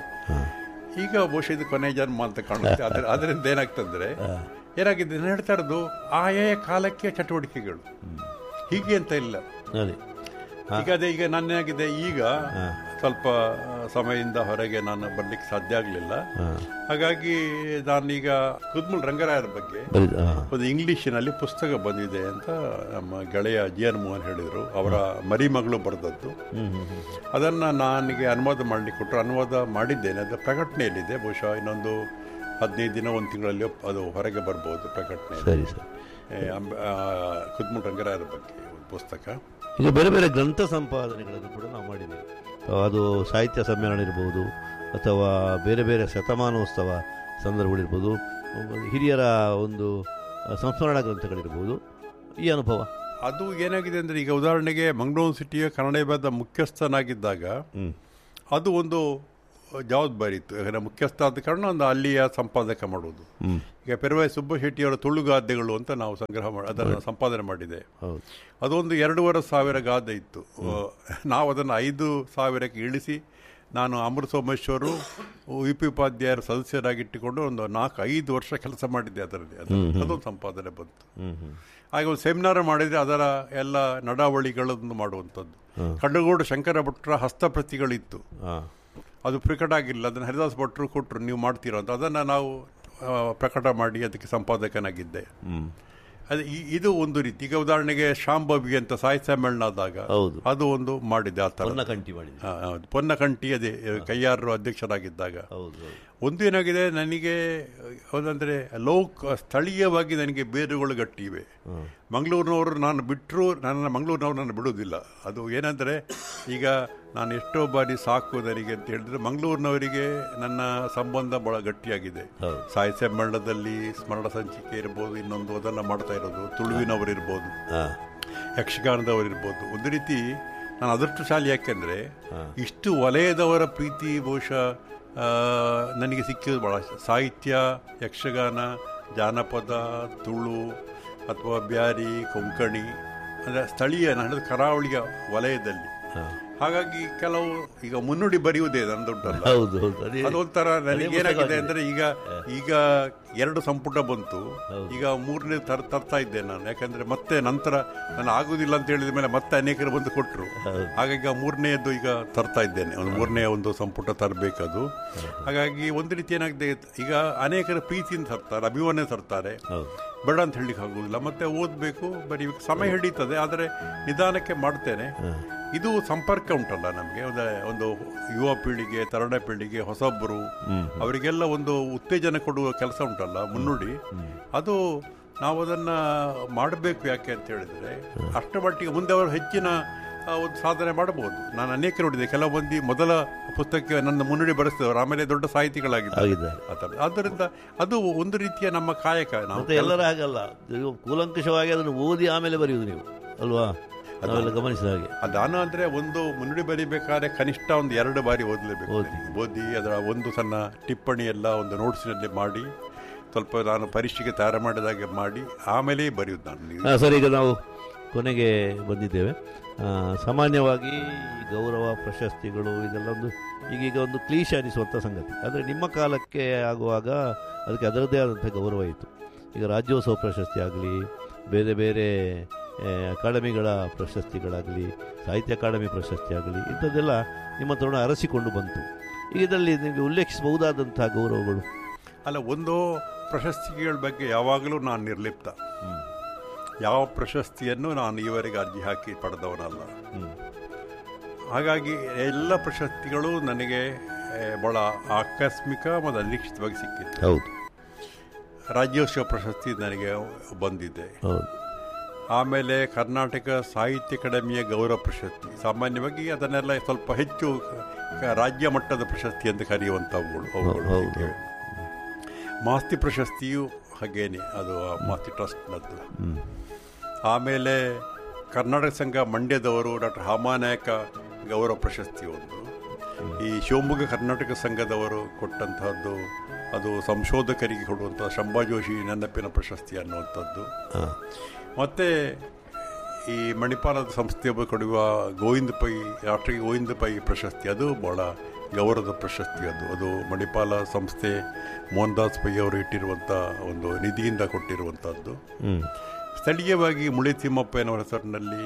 ಈಗ ಬಹುಶಃ ಇದು ಕೊನೆ ಜನ್ಮ ಅಂತ ಕಾಣುತ್ತೆ ಅದ್ರ ಅದರಿಂದ ಏನಾಗ್ತಂದ್ರೆ ಏನಾಗಿದೆ ನಾನು ಹೇಳ್ತಾ ಇರೋದು ಆಯಾ ಕಾಲಕ್ಕೆ ಚಟುವಟಿಕೆಗಳು ಹೀಗೆ ಅಂತ ಇಲ್ಲ ಅದೇ ಈಗ ಅದೇ ಈಗ ನನ್ನೇನಾಗಿದೆ ಈಗ ಸ್ವಲ್ಪ ಆ, ಸಮಯದಿಂದ ಹೊರಗೆ ನಾನು ಬರ್ಲಿಕ್ಕೆ ಸಾಧ್ಯ ಆಗಲಿಲ್ಲ ಹಾಂ ಹಾಗಾಗಿ ನಾನೀಗ ಕುದ್ಮುಲ್ ರಂಗರಾಯರ ಬಗ್ಗೆ ಬರೀ ಹಾಂ ಒಂದು ಇಂಗ್ಲಿಷಿನಲ್ಲಿ ಪುಸ್ತಕ ಬಂದಿದೆ ಅಂತ ನಮ್ಮ ಗೆಳೆಯ ಜಿ ಎನ್ ಮೋಹನ್ ಹೇಳಿದರು ಅವರ ಮರಿಮಗಳು ಬರೆದದ್ದು ಹ್ಞೂ ಹ್ಞೂ ಹ್ಞೂ ಅದನ್ನು ನನಗೆ ಅನುವಾದ ಮಾಡಲಿಕ್ಕೆ ಕೊಟ್ಟರು ಅನುವಾದ ಮಾಡಿದ್ದೇನೆ ಅದು ಪ್ರಕಟಣೆಯಲ್ಲಿದೆ ಬಹುಶಃ ಇನ್ನೊಂದು ಹದಿನೈದು ದಿನ ಒಂದು ತಿಂಗಳಲ್ಲಿ ಅದು ಹೊರಗೆ ಬರ್ಬೋದು ಪ್ರಕಟಣೆ ಸರಿ ಸರಿ ಕುದ್ಮುಲ್ ರಂಗರಾಯರ ಬಗ್ಗೆ ಒಂದು ಪುಸ್ತಕ ಈಗ ಬೇರೆ ಬೇರೆ ಗ್ರಂಥ ಸಂಪಾದನೆಗಳನ್ನು ಕೂಡ ನಾವು ಮಾಡಿದ್ದೇವೆ ಅದು ಸಾಹಿತ್ಯ ಸಮ್ಮೇಳನ ಇರ್ಬೋದು ಅಥವಾ ಬೇರೆ ಬೇರೆ ಶತಮಾನೋತ್ಸವ ಸಂದರ್ಭಗಳಿರ್ಬೋದು ಒಂದು ಹಿರಿಯರ ಒಂದು ಆ, ಸಂಸ್ಮರಣಾ ಗ್ರಂಥಗಳಿರ್ಬೋದು ಈ ಅನುಭವ ಅದು ಏನಾಗಿದೆ ಅಂದರೆ ಈಗ ಉದಾಹರಣೆಗೆ ಮಂಗಳೂರು ಸಿಟಿಯ ಕನ್ನಡ ವಿಭಾಗದ ಮುಖ್ಯಸ್ಥನಾಗಿದ್ದಾಗ ಹ್ಞೂ ಅದು ಒಂದು ಜವಾಬ್ದಾರಿ ಇತ್ತು ಯಾಕಂದರೆ ಮುಖ್ಯಸ್ಥ ಆದ ಕಾರಣ ಒಂದು ಅಲ್ಲಿಯ ಸಂಪಾದಕ ಮಾಡುವುದು ಹ್ಞೂ ಈಗ ಪೆರುವಾಯಿ ಸುಬ್ಬಶೆಟ್ಟಿಯವರ ತುಳುಗಾದ್ಯಗಳು ಅಂತ ನಾವು ಸಂಗ್ರಹ ಮಾಡಿ ಅದನ್ನು ಸಂಪಾದನೆ ಮಾಡಿದೆ ಹೌದು ಅದೊಂದು ಎರಡೂವರೆ ಸಾವಿರ ಗಾದೆ ಇತ್ತು ನಾವು ಅದನ್ನು ಐದು ಸಾವಿರಕ್ಕೆ ಇಳಿಸಿ ನಾನು ಅಮೃತ ಸೋಮೇಶ್ವರು ಯು ಪಿ ಉಪಾಧ್ಯಾಯರ ಸದಸ್ಯರಾಗಿಟ್ಟುಕೊಂಡು ಒಂದು ನಾಲ್ಕು ಐದು ವರ್ಷ ಕೆಲಸ ಮಾಡಿದ್ದೆ ಅದರಲ್ಲಿ ಅದರಲ್ಲಿ ಅದೊಂದು ಸಂಪಾದನೆ ಬಂತು ಹ್ಞೂ ಹ್ಞೂ ಹಾಗೆ ಒಂದು ಸೆಮಿನಾರ್ ಮಾಡಿದರೆ ಅದರ ಎಲ್ಲ ನಡಾವಳಿಗಳನ್ನು ಮಾಡುವಂಥದ್ದು ಕಡ್ಡಗೋಡು ಶಂಕರ ಭಟ್ರ ಹಸ್ತಪ್ರತಿಗಳಿತ್ತು ಹಾಂ ಅದು ಪ್ರಕಟ ಆಗಿಲ್ಲ ಅದನ್ನು ಹರಿದಾಸ್ ಭಟ್ರು ಕೊಟ್ಟರು ನೀವು ಮಾಡ್ತೀರಾ ಅಂತ ಅದನ್ನು ನಾವು ಆ, ಪ್ರಕಟ ಮಾಡಿ ಅದಕ್ಕೆ ಸಂಪಾದಕನಾಗಿದ್ದೆ ಹ್ಞೂ ಅದು ಈ- ಇದು ಒಂದು ರೀತಿ ಈಗ ಉದಾಹರಣೆಗೆ ಶಾಂಭವಿ ಅಂತ ಸಾಹಿತ್ಯ ಸಮ್ಮೇಳನ ಆದಾಗ ಹೌದು ಅದು ಒಂದು ಮಾಡಿದ್ದೆ ಆ ಥರ ಪೊನ್ನ ಕಂಟಿ ಮಾಡಿದೆ ಆ, ಹೌದು. ಪೊನ್ನಕಂಟಿ ಅದೇ ಕೈಯಾರರು ಅಧ್ಯಕ್ಷರಾಗಿದ್ದಾಗ ಹೌದು ಹೌದು ಒಂದು ಏನಾಗಿದೆ ನನಗೆ ಒಂದಂದ್ರೆ ಲೋಕ ಸ್ಥಳೀಯವಾಗಿ ನನಗೆ ಬೇರುಗಳು ಗಟ್ಟಿವೆ ಮಂಗಳೂರಿನವರು ನಾನು ಬಿಟ್ಟರು ನನ್ನ ಮಂಗಳೂರಿನವ್ರು ನನ್ನ ಬಿಡುವುದಿಲ್ಲ ಅದು ಏನಂದರೆ ಈಗ ನಾನು ಎಷ್ಟೋ ಬಾರಿ ಸಾಕುವುದರಿಗೆ ಅಂತ ಹೇಳಿದ್ರೆ ಮಂಗಳೂರಿನವರಿಗೆ ನನ್ನ ಸಂಬಂಧ ಬಹಳ ಗಟ್ಟಿಯಾಗಿದೆ ಹೌದು. ಸಾಹಿತ್ಯ ಸಮ್ಮೇಳನದಲ್ಲಿ ಸ್ಮರಣ ಸಂಚಿಕೆ ಇರ್ಬೋದು ಇನ್ನೊಂದು ಅದನ್ನು ಮಾಡ್ತಾ ಇರೋದು ತುಳುವಿನವರು ಇರ್ಬೋದು ಹಾಂ ಯಕ್ಷಗಾನದವರು ಇರ್ಬೋದು ಒಂದು ರೀತಿ ನಾನು ಅದೃಷ್ಟಶಾಲಿ ಯಾಕೆಂದರೆ ಇಷ್ಟು ವಲಯದವರ ಪ್ರೀತಿ ಬಹುಶಃ ಆ, ನನಗೆ ಸಿಕ್ಕಿದ್ದು ಭಾಳ ಸಾಹಿತ್ಯ ಯಕ್ಷಗಾನ ಜಾನಪದ ತುಳು ಅಥವಾ ಬ್ಯಾರಿ ಕೊಂಕಣಿ ಅಂದರೆ ಸ್ಥಳೀಯ ನನ್ನ ಕರಾವಳಿಯ ವಲಯದಲ್ಲಿ ಹಾಗಾಗಿ ಕೆಲವು ಈಗ ಮುನ್ನುಡಿ ಬರೆಯುವುದೇ ನಂದುಂಟಲ್ಲ ಹೌದು ಹೌದು ಅದೇ ಅದೊಂಥರ ನನಗೆ ಪುಸ್ತಕ ಏನಾಗಿದೆ ಆಗಿದೆ. ಅಂದ್ರೆ ಈಗ ಈಗ ಎರಡು ಸಂಪುಟ ಬಂತು ಈಗ ಮೂರನೇ ತರ ತರ್ತಾ ಇದ್ದೆ ನಾನು ಯಾಕಂದ್ರೆ ಮತ್ತೆ ನಂತರ ನಾನು ಆಗುದಿಲ್ಲ ಅಂತ ಹೇಳಿದ ಮೇಲೆ ಮತ್ತೆ ಅನೇಕರು ಬಂದು ಕೊಟ್ಟರು ಹಾಗಾಗಿ ಆ ಮೂರನೆಯದ್ದು ಈಗ ತರ್ತಾ ಇದ್ದೇನೆ ಒಂದು ಮೂರನೇ ಒಂದು ಸಂಪುಟ ತರಬೇಕದು ಹಾಗಾಗಿ ಒಂದು ರೀತಿ ಏನಾಗಿದೆ ಈಗ ಅನೇಕರ ಪ್ರೀತಿಯಿಂದ ತರ್ತಾರೆ ಅಭಿಮಾನ ತರ್ತಾರೆ ಹೌದು ಬೇಡ ಅಂತ ಹೇಳಲಿಕ್ಕೆ ಆಗುದಿಲ್ಲ ಮತ್ತೆ ಓದಬೇಕು ಬರೀ ಸಮಯ ಹಿಡಿತದೆ ಆದರೆ ನಿಧಾನಕ್ಕೆ ಮಾಡ್ತೇನೆ ಇದು ಸಂಪರ್ಕ ಉಂಟಲ್ಲ ನಮಗೆ ಒಂದು ಒಂದು ಯುವ ಪೀಳಿಗೆ ತರುಣ ಪೀಳಿಗೆ ಹೊಸೊಬ್ಬರು ಅವರಿಗೆಲ್ಲ ಒಂದು ಉತ್ತೇಜನ ಕೊಡುವ ಕೆಲಸ ಉಂಟಲ್ಲ ಮುನ್ನುಡಿ ಅದು ನಾವು ಅದನ್ನ ಮಾಡಬೇಕು ಯಾಕೆ ಅಂತ ಹೇಳಿದ್ರೆ ಅಷ್ಟರ ಮಟ್ಟಿಗೆ ಮುಂದೆ ಅವರು ಹೆಚ್ಚಿನ ಆ, ಒಂದು ಸಾಧನೆ ಮಾಡಬಹುದು ನಾನು ಅನೇಕ ನೋಡಿದೆ ಕೆಲವು ಮಂದಿ ಮೊದಲ ಪುಸ್ತಕಕ್ಕೆ ನನ್ನ ಮುನ್ನುಡಿ ಬರೆಸಿದವರು ಆಮೇಲೆ ದೊಡ್ಡ ಸಾಹಿತಿಗಳಾಗಿದ್ದಾರೆ ಆಗಿದ್ದಾರೆ ಆ ಥರ. ಆದ್ದರಿಂದ ಅದು ಒಂದು ರೀತಿಯ ನಮ್ಮ ಕಾಯಕ ನಾವು ಮತ್ತೆ ಎಲ್ಲರ ಹಾಗಲ್ಲ ಇದು ಕೂಲಂಕಷವಾಗಿ ಅದನ್ನು ಓದಿ ಆಮೇಲೆ ಬರೆಯುವುದು ನೀವು ಅಲ್ವಾ ನಾವೆಲ್ಲ ಗಮನಿಸಿದ ಹಾಗೆ ಅದಾನ ಅಂದ್ರೆ ಒಂದು ಮುನ್ನುಡಿ ಬರಿಬೇಕಾದ್ರೆ ಕನಿಷ್ಠ ಒಂದು ಎರಡು ಬಾರಿ ಓದಲೇಬೇಕು ಓದಿ. ಓದಿ ಅದರ ಒಂದು ಸಣ್ಣ ಟಿಪ್ಪಣಿ ಎಲ್ಲ ಒಂದು ನೋಟ್ಸಿನಲ್ಲಿ ಮಾಡಿ ಸ್ವಲ್ಪ ನಾನು ಪರೀಕ್ಷೆಗೆ ತಯಾರು ಮಾಡಿದಾಗೆ ಮಾಡಿ ಆಮೇಲೆ ಬರೆಯುವುದು ನಾನು ನೀವು- ಹಾಂ ಸರ್ ಈಗ ನಾವು ಕೊನೆಗೆ ಬಂದಿದ್ದೇವೆ ಆ, ಸಾಮಾನ್ಯವಾಗಿ ಈ ಗೌರವ ಪ್ರಶಸ್ತಿಗಳು ಇದೆಲ್ಲ ಒಂದು ಈಗೀಗ ಒಂದು ಕ್ಲೀಶ ಅನಿಸುವಂಥ ಸಂಗತಿ ಆದರೆ ನಿಮ್ಮ ಕಾಲಕ್ಕೆ ಆಗುವಾಗ ಅದಕ್ಕೆ ಅದರದ್ದೇ ಆದಂಥ ಗೌರವ ಇತ್ತು ಈಗ ರಾಜ್ಯೋತ್ಸವ ಪ್ರಶಸ್ತಿ ಆಗಲಿ ಬೇರೆ ಬೇರೆ ಆ, ಅಕಾಡೆಮಿಗಳ ಪ್ರಶಸ್ತಿಗಳಾಗಲಿ ಸಾಹಿತ್ಯ ಅಕಾಡೆಮಿ ಪ್ರಶಸ್ತಿ ಆಗಲಿ ಇಂಥದ್ದೆಲ್ಲ ನಿಮ್ಮ ತರುಣ ಅರಸಿಕೊಂಡು ಬಂತು ಈಗ ಇದರಲ್ಲಿ ನಿಮಗೆ ಉಲ್ಲೇಖಿಸಬಹುದಾದಂಥ ಗೌರವಗಳು ಅಲ್ಲ ಒಂದು ಪ್ರಶಸ್ತಿಗಳ ಬಗ್ಗೆ ಯಾವಾಗಲೂ ನಾನು ನಿರ್ಲಿಪ್ತ ಯಾವ ಪ್ರಶಸ್ತಿಯನ್ನು ನಾನು ಈವರೆಗೆ ಅರ್ಜಿ ಹಾಕಿ ಪಡೆದವನಲ್ಲ ಹ್ಮ್. ಹಾಗಾಗಿ ಎಲ್ಲ ಪ್ರಶಸ್ತಿಗಳು ನನಗೆ ಆ, ಬಹಳ ಆಕಸ್ಮಿಕ ಮತ್ತು ಅನಿರೀಕ್ಷಿತವಾಗಿ ಸಿಕ್ಕಿತ್ತು ಹೌದು ರಾಜ್ಯೋತ್ಸವ ಪ್ರಶಸ್ತಿ ನನಗೆ ಬಂದಿದೆ ಹೌದು ಆಮೇಲೆ ಕರ್ನಾಟಕ ಸಾಹಿತ್ಯ ಅಕಾಡೆಮಿಯ ಗೌರವ ಪ್ರಶಸ್ತಿ ಸಾಮಾನ್ಯವಾಗಿ ಅದನ್ನೆಲ್ಲ ಸ್ವಲ್ಪ ಹೆಚ್ಚು ಕ- ರಾಜ್ಯ ಮಟ್ಟದ ಪ್ರಶಸ್ತಿ ಅಂತ ಕರೆಯುವಂಥವುಗಳು ಅವುಗಳು ಹೌದು, ಸಿಕ್ಕಿವೆ. ಮಾಸ್ತಿ ಪ್ರಶಸ್ತಿಯು ಹಾಗೇನೆ ಅದು ಆ ಮಾಸ್ತಿ ಟ್ರಸ್ಟ್ನದ್ದು ಹ್ಮ್. ಆಮೇಲೆ ಕರ್ನಾಟಕ ಸಂಘ ಮಂಡ್ಯದವರು ಡಾಕ್ಟರ್ ಹಾಮಾನಾಯಕ ಗೌರವ ಪ್ರಶಸ್ತಿ ಒಂದು ಈ ಶಿವಮೊಗ್ಗ ಕರ್ನಾಟಕ ಸಂಘದವರು ಕೊಟ್ಟಂತಹದ್ದು ಅದು ಸಂಶೋಧಕರಿಗೆ ಕೊಡುವಂಥ ಶಂಭಾ ಜೋಶಿ ನೆನಪಿನ ಪ್ರಶಸ್ತಿ ಅನ್ನುವಂಥದ್ದು ಹಾಂ ಮತ್ತೆ ಈ ಮಣಿಪಾಲದ ಸಂಸ್ಥೆಯೊಬ್ಬ ಕೊಡುವ ಗೋವಿಂದ ಪೈ ರಾಷ್ಟ್ರೀಯ ಗೋವಿಂದ ಪೈ ಪ್ರಶಸ್ತಿ ಅದು ಬಹಳ ಗೌರವದ ಪ್ರಶಸ್ತಿ ಅದು ಅದು ಮಣಿಪಾಲ ಸಂಸ್ಥೆ ಮೋಹನ್ ದಾಸ್ ಪೈ ಅವರು ಇಟ್ಟಿರುವಂಥ ಒಂದು ನಿಧಿಯಿಂದ ಕೊಟ್ಟಿರುವಂಥದ್ದು ಹ್ಞೂ ಸ್ಥಳೀಯವಾಗಿ ಮುಳಿ ತಿಮ್ಮಪ್ಪನವರ ಹೆಸರಿನಲ್ಲಿ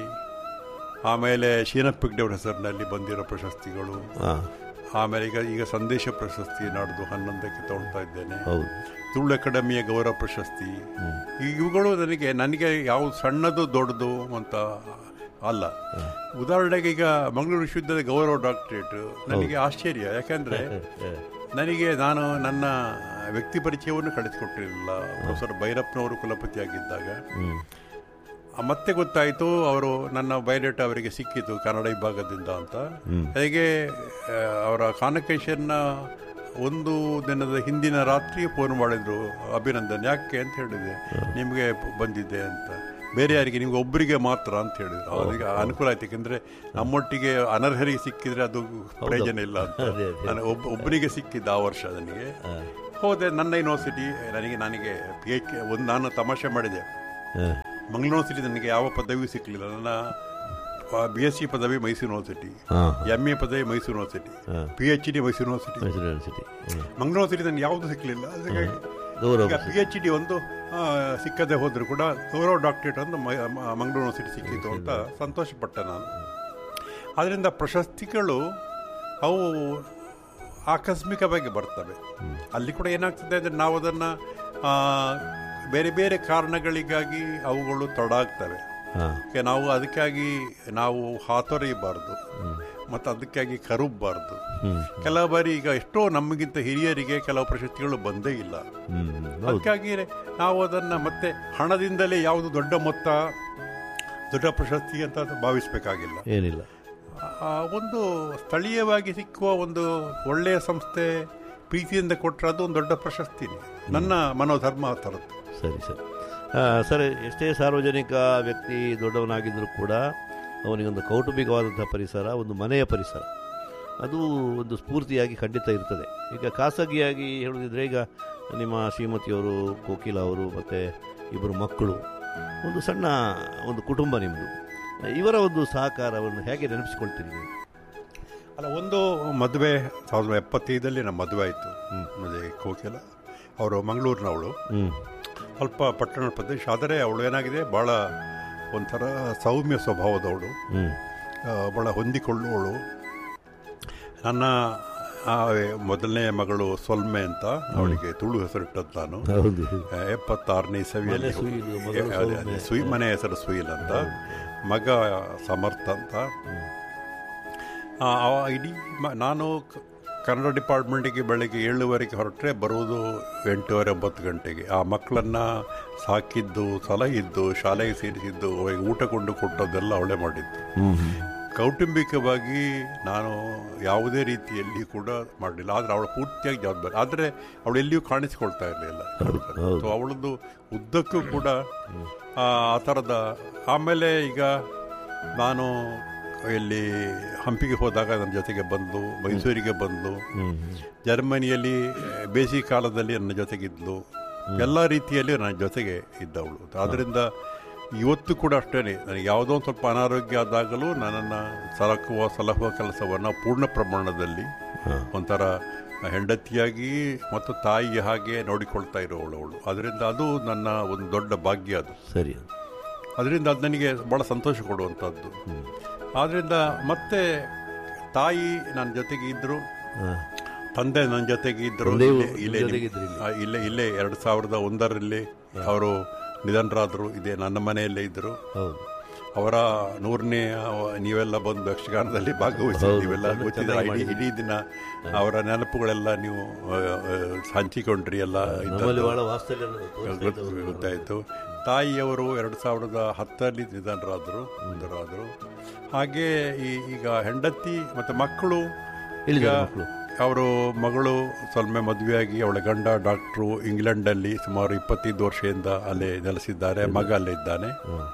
ಆಮೇಲೆ ಶೀನಪ್ಪಿಗ್ಡೆಯವರ ಹೆಸರಿನಲ್ಲಿ ಬಂದಿರೋ ಪ್ರಶಸ್ತಿಗಳು ಹಾಂ ಆಮೇಲೆ ಈಗ ಈಗ ಸಂದೇಶ ಪ್ರಶಸ್ತಿ ನಾಡ್ದು ಹನ್ನೊಂದಕ್ಕೆ ತಗೊಳ್ತಾ ಇದ್ದೇನೆ ಹೌದು ತುಳು ಅಕಾಡೆಮಿಯ ಗೌರವ ಪ್ರಶಸ್ತಿ ಈ- ಇವುಗಳು ನನಗೆ ನನಗೆ ಯಾವುದು ಸಣ್ಣದು ದೊಡ್ಡದು ಅಂತ ಅಲ್ಲ ಉದಾಹರಣೆಗೆ ಈಗ ಮಂಗಳೂರು ವಿಶ್ವವಿದ್ಯಾಲಯ ಗೌರವ ಡಾಕ್ಟರೇಟ್ ನನಗೆ ಆಶ್ಚರ್ಯ ಯಾಕಂದ್ರೆ ನನಗೆ ನಾನು ನನ್ನ ವ್ಯಕ್ತಿ ಪರಿಚಯವನ್ನು ಕಳಿಸಿಕೊಟ್ಟಿರಲಿಲ್ಲ ಪ್ರೊಫೆಸರ್ ಭೈರಪ್ಪನವರು ಕುಲಪತಿಯಾಗಿದ್ದಾಗ ಹ್ಞೂ ಆ, ಮತ್ತೆ ಗೊತ್ತಾಯಿತು ಅವರು ನನ್ನ ಬಯೋಡೇಟಾ ಅವರಿಗೆ ಸಿಕ್ಕಿತು ಕನ್ನಡ ವಿಭಾಗದಿಂದ ಅಂತ ಹೇಗೆ ಆ, ಅವರ ಕಾನ್ವಕೇಶನ್ನ ಒಂದು ದಿನದ ಹಿಂದಿನ ರಾತ್ರಿ ಫೋನ್ ಮಾಡಿದ್ರು ಅಭಿನಂದನ್ ಯಾಕೆ ಅಂತ ಹೇಳಿದೆ ನಿಮಗೆ ಪ- ಬಂದಿದೆ ಅಂತ ಬೇರೆ ಯಾರಿಗೆ ನಿಮ್ಗೆ ಒಬ್ಬರಿಗೆ ಮಾತ್ರ ಅಂತ ಹೇಳಿದ್ರು ಅವರಿಗೆ ಅನುಕೂಲ ಆಯ್ತು ಯಾಕೆಂದ್ರೆ ನಮ್ಮೊಟ್ಟಿಗೆ ಅನರ್ಹರಿಗೆ ಸಿಕ್ಕಿದ್ರೆ ಅದು ಪ್ರಯೋಜನ ಇಲ್ಲ ಅಂತ ಅದೇ, ಅದೇ. ನಾನು ಒಬ್ಬ ಒಬ್ಬನಿಗೆ ಸಿಕ್ಕಿದ್ದ ಆ ವರ್ಷ ನನಗೆ ಹೋದೆ ನನ್ನ ಯೂನಿವರ್ಸಿಟಿ ನನಗೆ ನನಗೆ ಪಿ ಎಚ್ ಒಂದು ನಾನು ತಮಾಷೆ ಮಾಡಿದೆ ಹಾಂ ಮಂಗಳೂರು ಯೂನಿವರ್ಸಿಟಿ ನನಗೆ ಯಾವ ಪದವಿಯೂ ಸಿಕ್ಕಲಿಲ್ಲ ನನ್ನ ಬಿ ಎಸ್ ಸಿ ಪದವಿ ಮೈಸೂರು ಯೂನಿವರ್ಸಿಟಿ ಹಾಂ ಎಮ್ ಎ ಪದವಿ ಮೈಸೂರು ಯೂನಿವರ್ಸಿಟಿ ಹಾಂ P H D Mysuru university Mysuru university ಹ್ಮ್. ಮಂಗಳೂರು ಯೂನಿವರ್ಸಿಟಿ ನನಗೆ ಯಾವುದು ಸಿಕ್ಕಲಿಲ್ಲ ಹಾಗಾಗಿ ಗೌರವ ಈಗ ಪಿ ಎಚ್ ಡಿ ಒಂದು ಆ, ಸಿಕ್ಕದೆ ಹೋದರೂ ಕೂಡ ಗೌರವ ಡಾಕ್ಟರೇಟ್ ಒಂದು ಮ- ಮ- ಮಂಗಳೂರು ಯೂನಿವರ್ಸಿಟಿ ಸಿಕ್ಕಿತು ಅಂತ ಸಂತೋಷಪಟ್ಟೆ ನಾನು ಆದ್ದರಿಂದ ಪ್ರಶಸ್ತಿಗಳು ಅವು ಆಕಸ್ಮಿಕವಾಗಿ ಬರ್ತವೆ ಅಲ್ಲಿ ಕೂಡ ಏನಾಗ್ತದೆ ಅಂದರೆ ನಾವು ಅದನ್ನು ಬೇರೆ ಬೇರೆ ಕಾರಣಗಳಿಗಾಗಿ ಅವುಗಳು ತಡ ಆಗ್ತವೆ ಹಾಂ ಅದಕ್ಕೆ ನಾವು ಅದಕ್ಕಾಗಿ ನಾವು ಹಾತೊರೆಯಬಾರದು ಮತ್ತು ಅದಕ್ಕಾಗಿ ಕರುಬಾರ್ದು ಹ್ಮ್ ಕೆಲವು ಬಾರಿ ಈಗ ಎಷ್ಟೋ ನಮಗಿಂತ ಹಿರಿಯರಿಗೆ ಕೆಲವು ಪ್ರಶಸ್ತಿಗಳು ಬಂದೇ ಇಲ್ಲ ಹ್ಮ್ ಹ್ಮ್. ಹೌದು ಅದಕ್ಕಾಗಿ ನಾವು ಅದನ್ನ ಮತ್ತೆ ಹಣದಿಂದಲೇ ಯಾವುದು ದೊಡ್ಡ ಮೊತ್ತ ದೊಡ್ಡ ಪ್ರಶಸ್ತಿ ಅಂತ ಭಾವಿಸಬೇಕಾಗಿಲ್ಲ ಏನಿಲ್ಲ ಆ ಒಂದು ಸ್ಥಳೀಯವಾಗಿ ಸಿಕ್ಕುವ ಒಂದು ಒಳ್ಳೆಯ ಸಂಸ್ಥೆ ಪ್ರೀತಿಯಿಂದ ಕೊಟ್ಟರೆ ಅದು ಒಂದು ದೊಡ್ಡ ಪ್ರಶಸ್ತಿನೇ ನನ್ನ ಮನೋಧರ್ಮ ಆ ಥರದ್ದು ಸರಿ ಸರಿ ಆ, ಸರ್ ಎಷ್ಟೇ ಸಾರ್ವಜನಿಕ ವ್ಯಕ್ತಿ ದೊಡ್ಡವನಾಗಿದ್ದರೂ ಕೂಡ ಅವನಿಗೊಂದು ಕೌಟುಂಬಿಕವಾದಂಥ ಪರಿಸರ ಒಂದು ಮನೆಯ ಪರಿಸರ ಅದು ಒಂದು ಸ್ಫೂರ್ತಿಯಾಗಿ ಖಂಡಿತ ಇರ್ತದೆ ಈಗ ಖಾಸಗಿಯಾಗಿ ಹೇಳೋದಿದ್ರೆ ಈಗ ನಿಮ್ಮ ಶ್ರೀಮತಿಯವರು ಕೋಕಿಲ ಅವರು ಮತ್ತು ಇಬ್ಬರು ಮಕ್ಕಳು ಒಂದು ಸಣ್ಣ ಒಂದು ಕುಟುಂಬ ನಿಮ್ಮದು ಇವರ ಒಂದು ಸಹಕಾರವನ್ನು ಹೇಗೆ ನೆನಪಿಸ್ಕೊಳ್ತೀರಿ ನೀವು ಅಲ್ಲ ಒಂದು ಮದುವೆ ಸಾವಿರದ ಎಪ್ಪತ್ತೈದಲ್ಲಿ ನಮ್ಮ ಮದುವೆ ಆಯಿತು ಮದುವೆ ಕೋಕಿಲ ಅವರು ಮಂಗಳೂರಿನವಳು ಹ್ಞೂ ಸ್ವಲ್ಪ ಪಟ್ಟಣ ಪ್ರದೇಶ ಆದರೆ ಅವಳು ಏನಾಗಿದೆ ಭಾಳ ಒಂಥರ ಸೌಮ್ಯ ಸ್ವಭಾವದವಳು ಹ್ಞೂ ಆ, ಭಾಳ ಹೊಂದಿಕೊಳ್ಳುವವಳು ನನ್ನ ಆ, ಮೊದಲನೇ ಮಗಳು ಸೊಲ್ಮೆ ಅಂತ ಅವಳಿಗೆ ತುಳು ಹೆಸರಿಟ್ಟದ್ದು ನಾನು ಹೌದು ಆ, ಎಪ್ಪತ್ತಾರನೇ ಇಸವಿಯಲ್ಲಿ ಮನೆ ಸುಯಿಲು, ಮಗಳು ಅದೇ, ಅದೇ, ಸೌಮ್ಯ. ಸುಯಿ ಮನೆ ಹೆಸರು ಸುಯಿಲ್ ಅಂತ ಮಗ ಸಮರ್ಥ ಅಂತ ಆ, ಅವ ಇಡೀ ಮ- ನಾನು ಕ- ಕನ್ನಡ ಡಿಪಾರ್ಟ್ಮೆಂಟಿಗೆ ಬೆಳಗ್ಗೆ ಏಳುವರೆಗೆ ಹೊರಟ್ರೆ ಬರುವುದು ಎಂಟೂವರೆ ಒಂಬತ್ತು ಗಂಟೆಗೆ ಆ ಮಕ್ಕಳನ್ನ ಸಾಕಿದ್ದು ಸಲಹಿದ್ದು ಶಾಲೆಗೆ ಸೇರಿಸಿದ್ದು ಅವರಿಗೆ ಊಟ ಕೊಂಡು ಕೊಟ್ಟದ್ದೆಲ್ಲ ಅವಳೇ ಮಾಡಿದ್ದು ಹ್ಞೂ ಹ್ಞೂ ಕೌಟುಂಬಿಕವಾಗಿ ನಾನು ಯಾವುದೇ ರೀತಿಯಲ್ಲಿ ಕೂಡ ಮಾಡಲಿಲ್ಲ ಆದರೆ ಅವಳು ಪೂರ್ತಿಯಾಗಿ ಜವಾಬ್ದಾರಿ ಆದರೆ ಅವಳು ಎಲ್ಲಿಯೂ ಕಾಣಿಸಿಕೊಳ್ತಾ ಇರಲಿಲ್ಲ ಹೌದು. ಸೊ ಅವಳದ್ದು ಉದ್ದಕ್ಕೂ ಕೂಡ ಆ ಆ ಥರದ ಆಮೇಲೆ ಈಗ ನಾನು ಇಲ್ಲಿ ಹಂಪಿಗೆ ಹೋದಾಗ ನನ್ನ ಜೊತೆಗೆ ಬಂದು ಮೈಸೂರಿಗೆ ಬಂದು ಹ್ಞೂ ಜರ್ಮನಿಯಲ್ಲಿ ಬೇಸಿಗೆ ಕಾಲದಲ್ಲಿ ನನ್ನ ಜೊತೆಗಿದ್ಲು ಎಲ್ಲ ರೀತಿಯಲ್ಲಿ ನನ್ನ ಜೊತೆಗೆ ಇದ್ದವಳು ಆದ್ದರಿಂದ ಇವತ್ತು ಕೂಡ ಅಷ್ಟೇ ನನಗೆ ಯಾವುದೋ ಒಂದು ಸ್ವಲ್ಪ ಅನಾರೋಗ್ಯ ಆದಾಗಲೂ ನನ್ನನ್ನು ಸಲಕುವ ಸಲಹುವ ಕೆಲಸವನ್ನು ಪೂರ್ಣ ಪ್ರಮಾಣದಲ್ಲಿ ಹಾಂ ಒಂಥರ ಹೆಂಡತಿಯಾಗಿ ಮತ್ತು ತಾಯಿಯ ಹಾಗೆ ನೋಡಿಕೊಳ್ತಾ ಇರೋವಳು ಅವಳು ಅದರಿಂದ ಅದು ನನ್ನ ಒಂದು ದೊಡ್ಡ ಭಾಗ್ಯ ಅದು ಸರಿ ಅದರಿಂದ ಅದು ನನಗೆ ಭಾಳ ಸಂತೋಷ ಕೊಡುವಂಥದ್ದು ಆದ್ದರಿಂದ ಮತ್ತೆ ತಾಯಿ ನನ್ನ ಜೊತೆಗೆ ಇದ್ದರು ಹಾಂ ತಂದೆ ನನ್ನ ಜೊತೆಗೆ ಇದ್ದರು ತಂದೆಯು ಇಲ್ಲೇ- ಇಲ್ಲೇ ನಿಮ್ಮ ನಿಮ್- ಜೊತೆಗಿದ್ರು ಇಲ್ಲಿ? ಆ, ಇಲ್ಲೇ ಇಲ್ಲೇ ಎರಡು ಸಾವಿರದ ಒಂದರಲ್ಲಿ ಅವರು ನಿಧನರಾದರು ಇದೇ ನನ್ನ ಮನೆಯಲ್ಲೇ ಇದ್ದರು ಹೌದು ಅವರ ನೂರನೇ ಅವ- ನೀವೆಲ್ಲ ಬಂದು ಯಕ್ಷಗಾನದಲ್ಲಿ ಭಾಗವಹಿಸಿ ಹೌದು, ನೀವೆಲ್ಲ ಚೆನ್ನ- ಗೊತ್ತಿದೆ ಚೆನ್ನಾಗಿ ಇಡೀ ಮಾಡಿದ್ದೀರಿ. ಇಡೀ ದಿನ ಅವರ ನೆನಪುಗಳೆಲ್ಲ ನೀವು ಆ, ಆ, ಹಂಚಿಕೊಂಡ್ರಿ ಎಲ್ಲ ನಮ್ಮಲ್ಲಿ ಇದ್ದದ್ದು. ಬಹಳ ವಾಸ್ತವ್ಯ ಗೊತ್ತು- ಗೊತ್ತಾಯಿತು ತಾಯಿಯವರು ಎರಡು ಸಾವಿರದ ಹತ್ತರಲ್ಲಿ ನಿಧನರಾದರು ನಿಧನರಾದರು ಹಾಗೆ ಈ- ಈಗ ಹೆಂಡತಿ ಮತ್ತು ಮಕ್ಕಳು ಎಲ್ಲಿದ್ದಾರೆ ಮಕ್ಕಳು ಅವರು ಮಗಳು ಸ್ವಲ್ಪ ಮದುವೆಯಾಗಿ ಅವಳ ಗಂಡ ಡಾಕ್ಟ್ರು ಇಂಗ್ಲೆಂಡಲ್ಲಿ ಸುಮಾರು ಇಪ್ಪತ್ತೈದು ವರ್ಷದಿಂದ ಅಲ್ಲೇ ನೆಲೆಸಿದ್ದಾರೆ ಮಗ ಅಲ್ಲೇ ಇದ್ದಾನೆ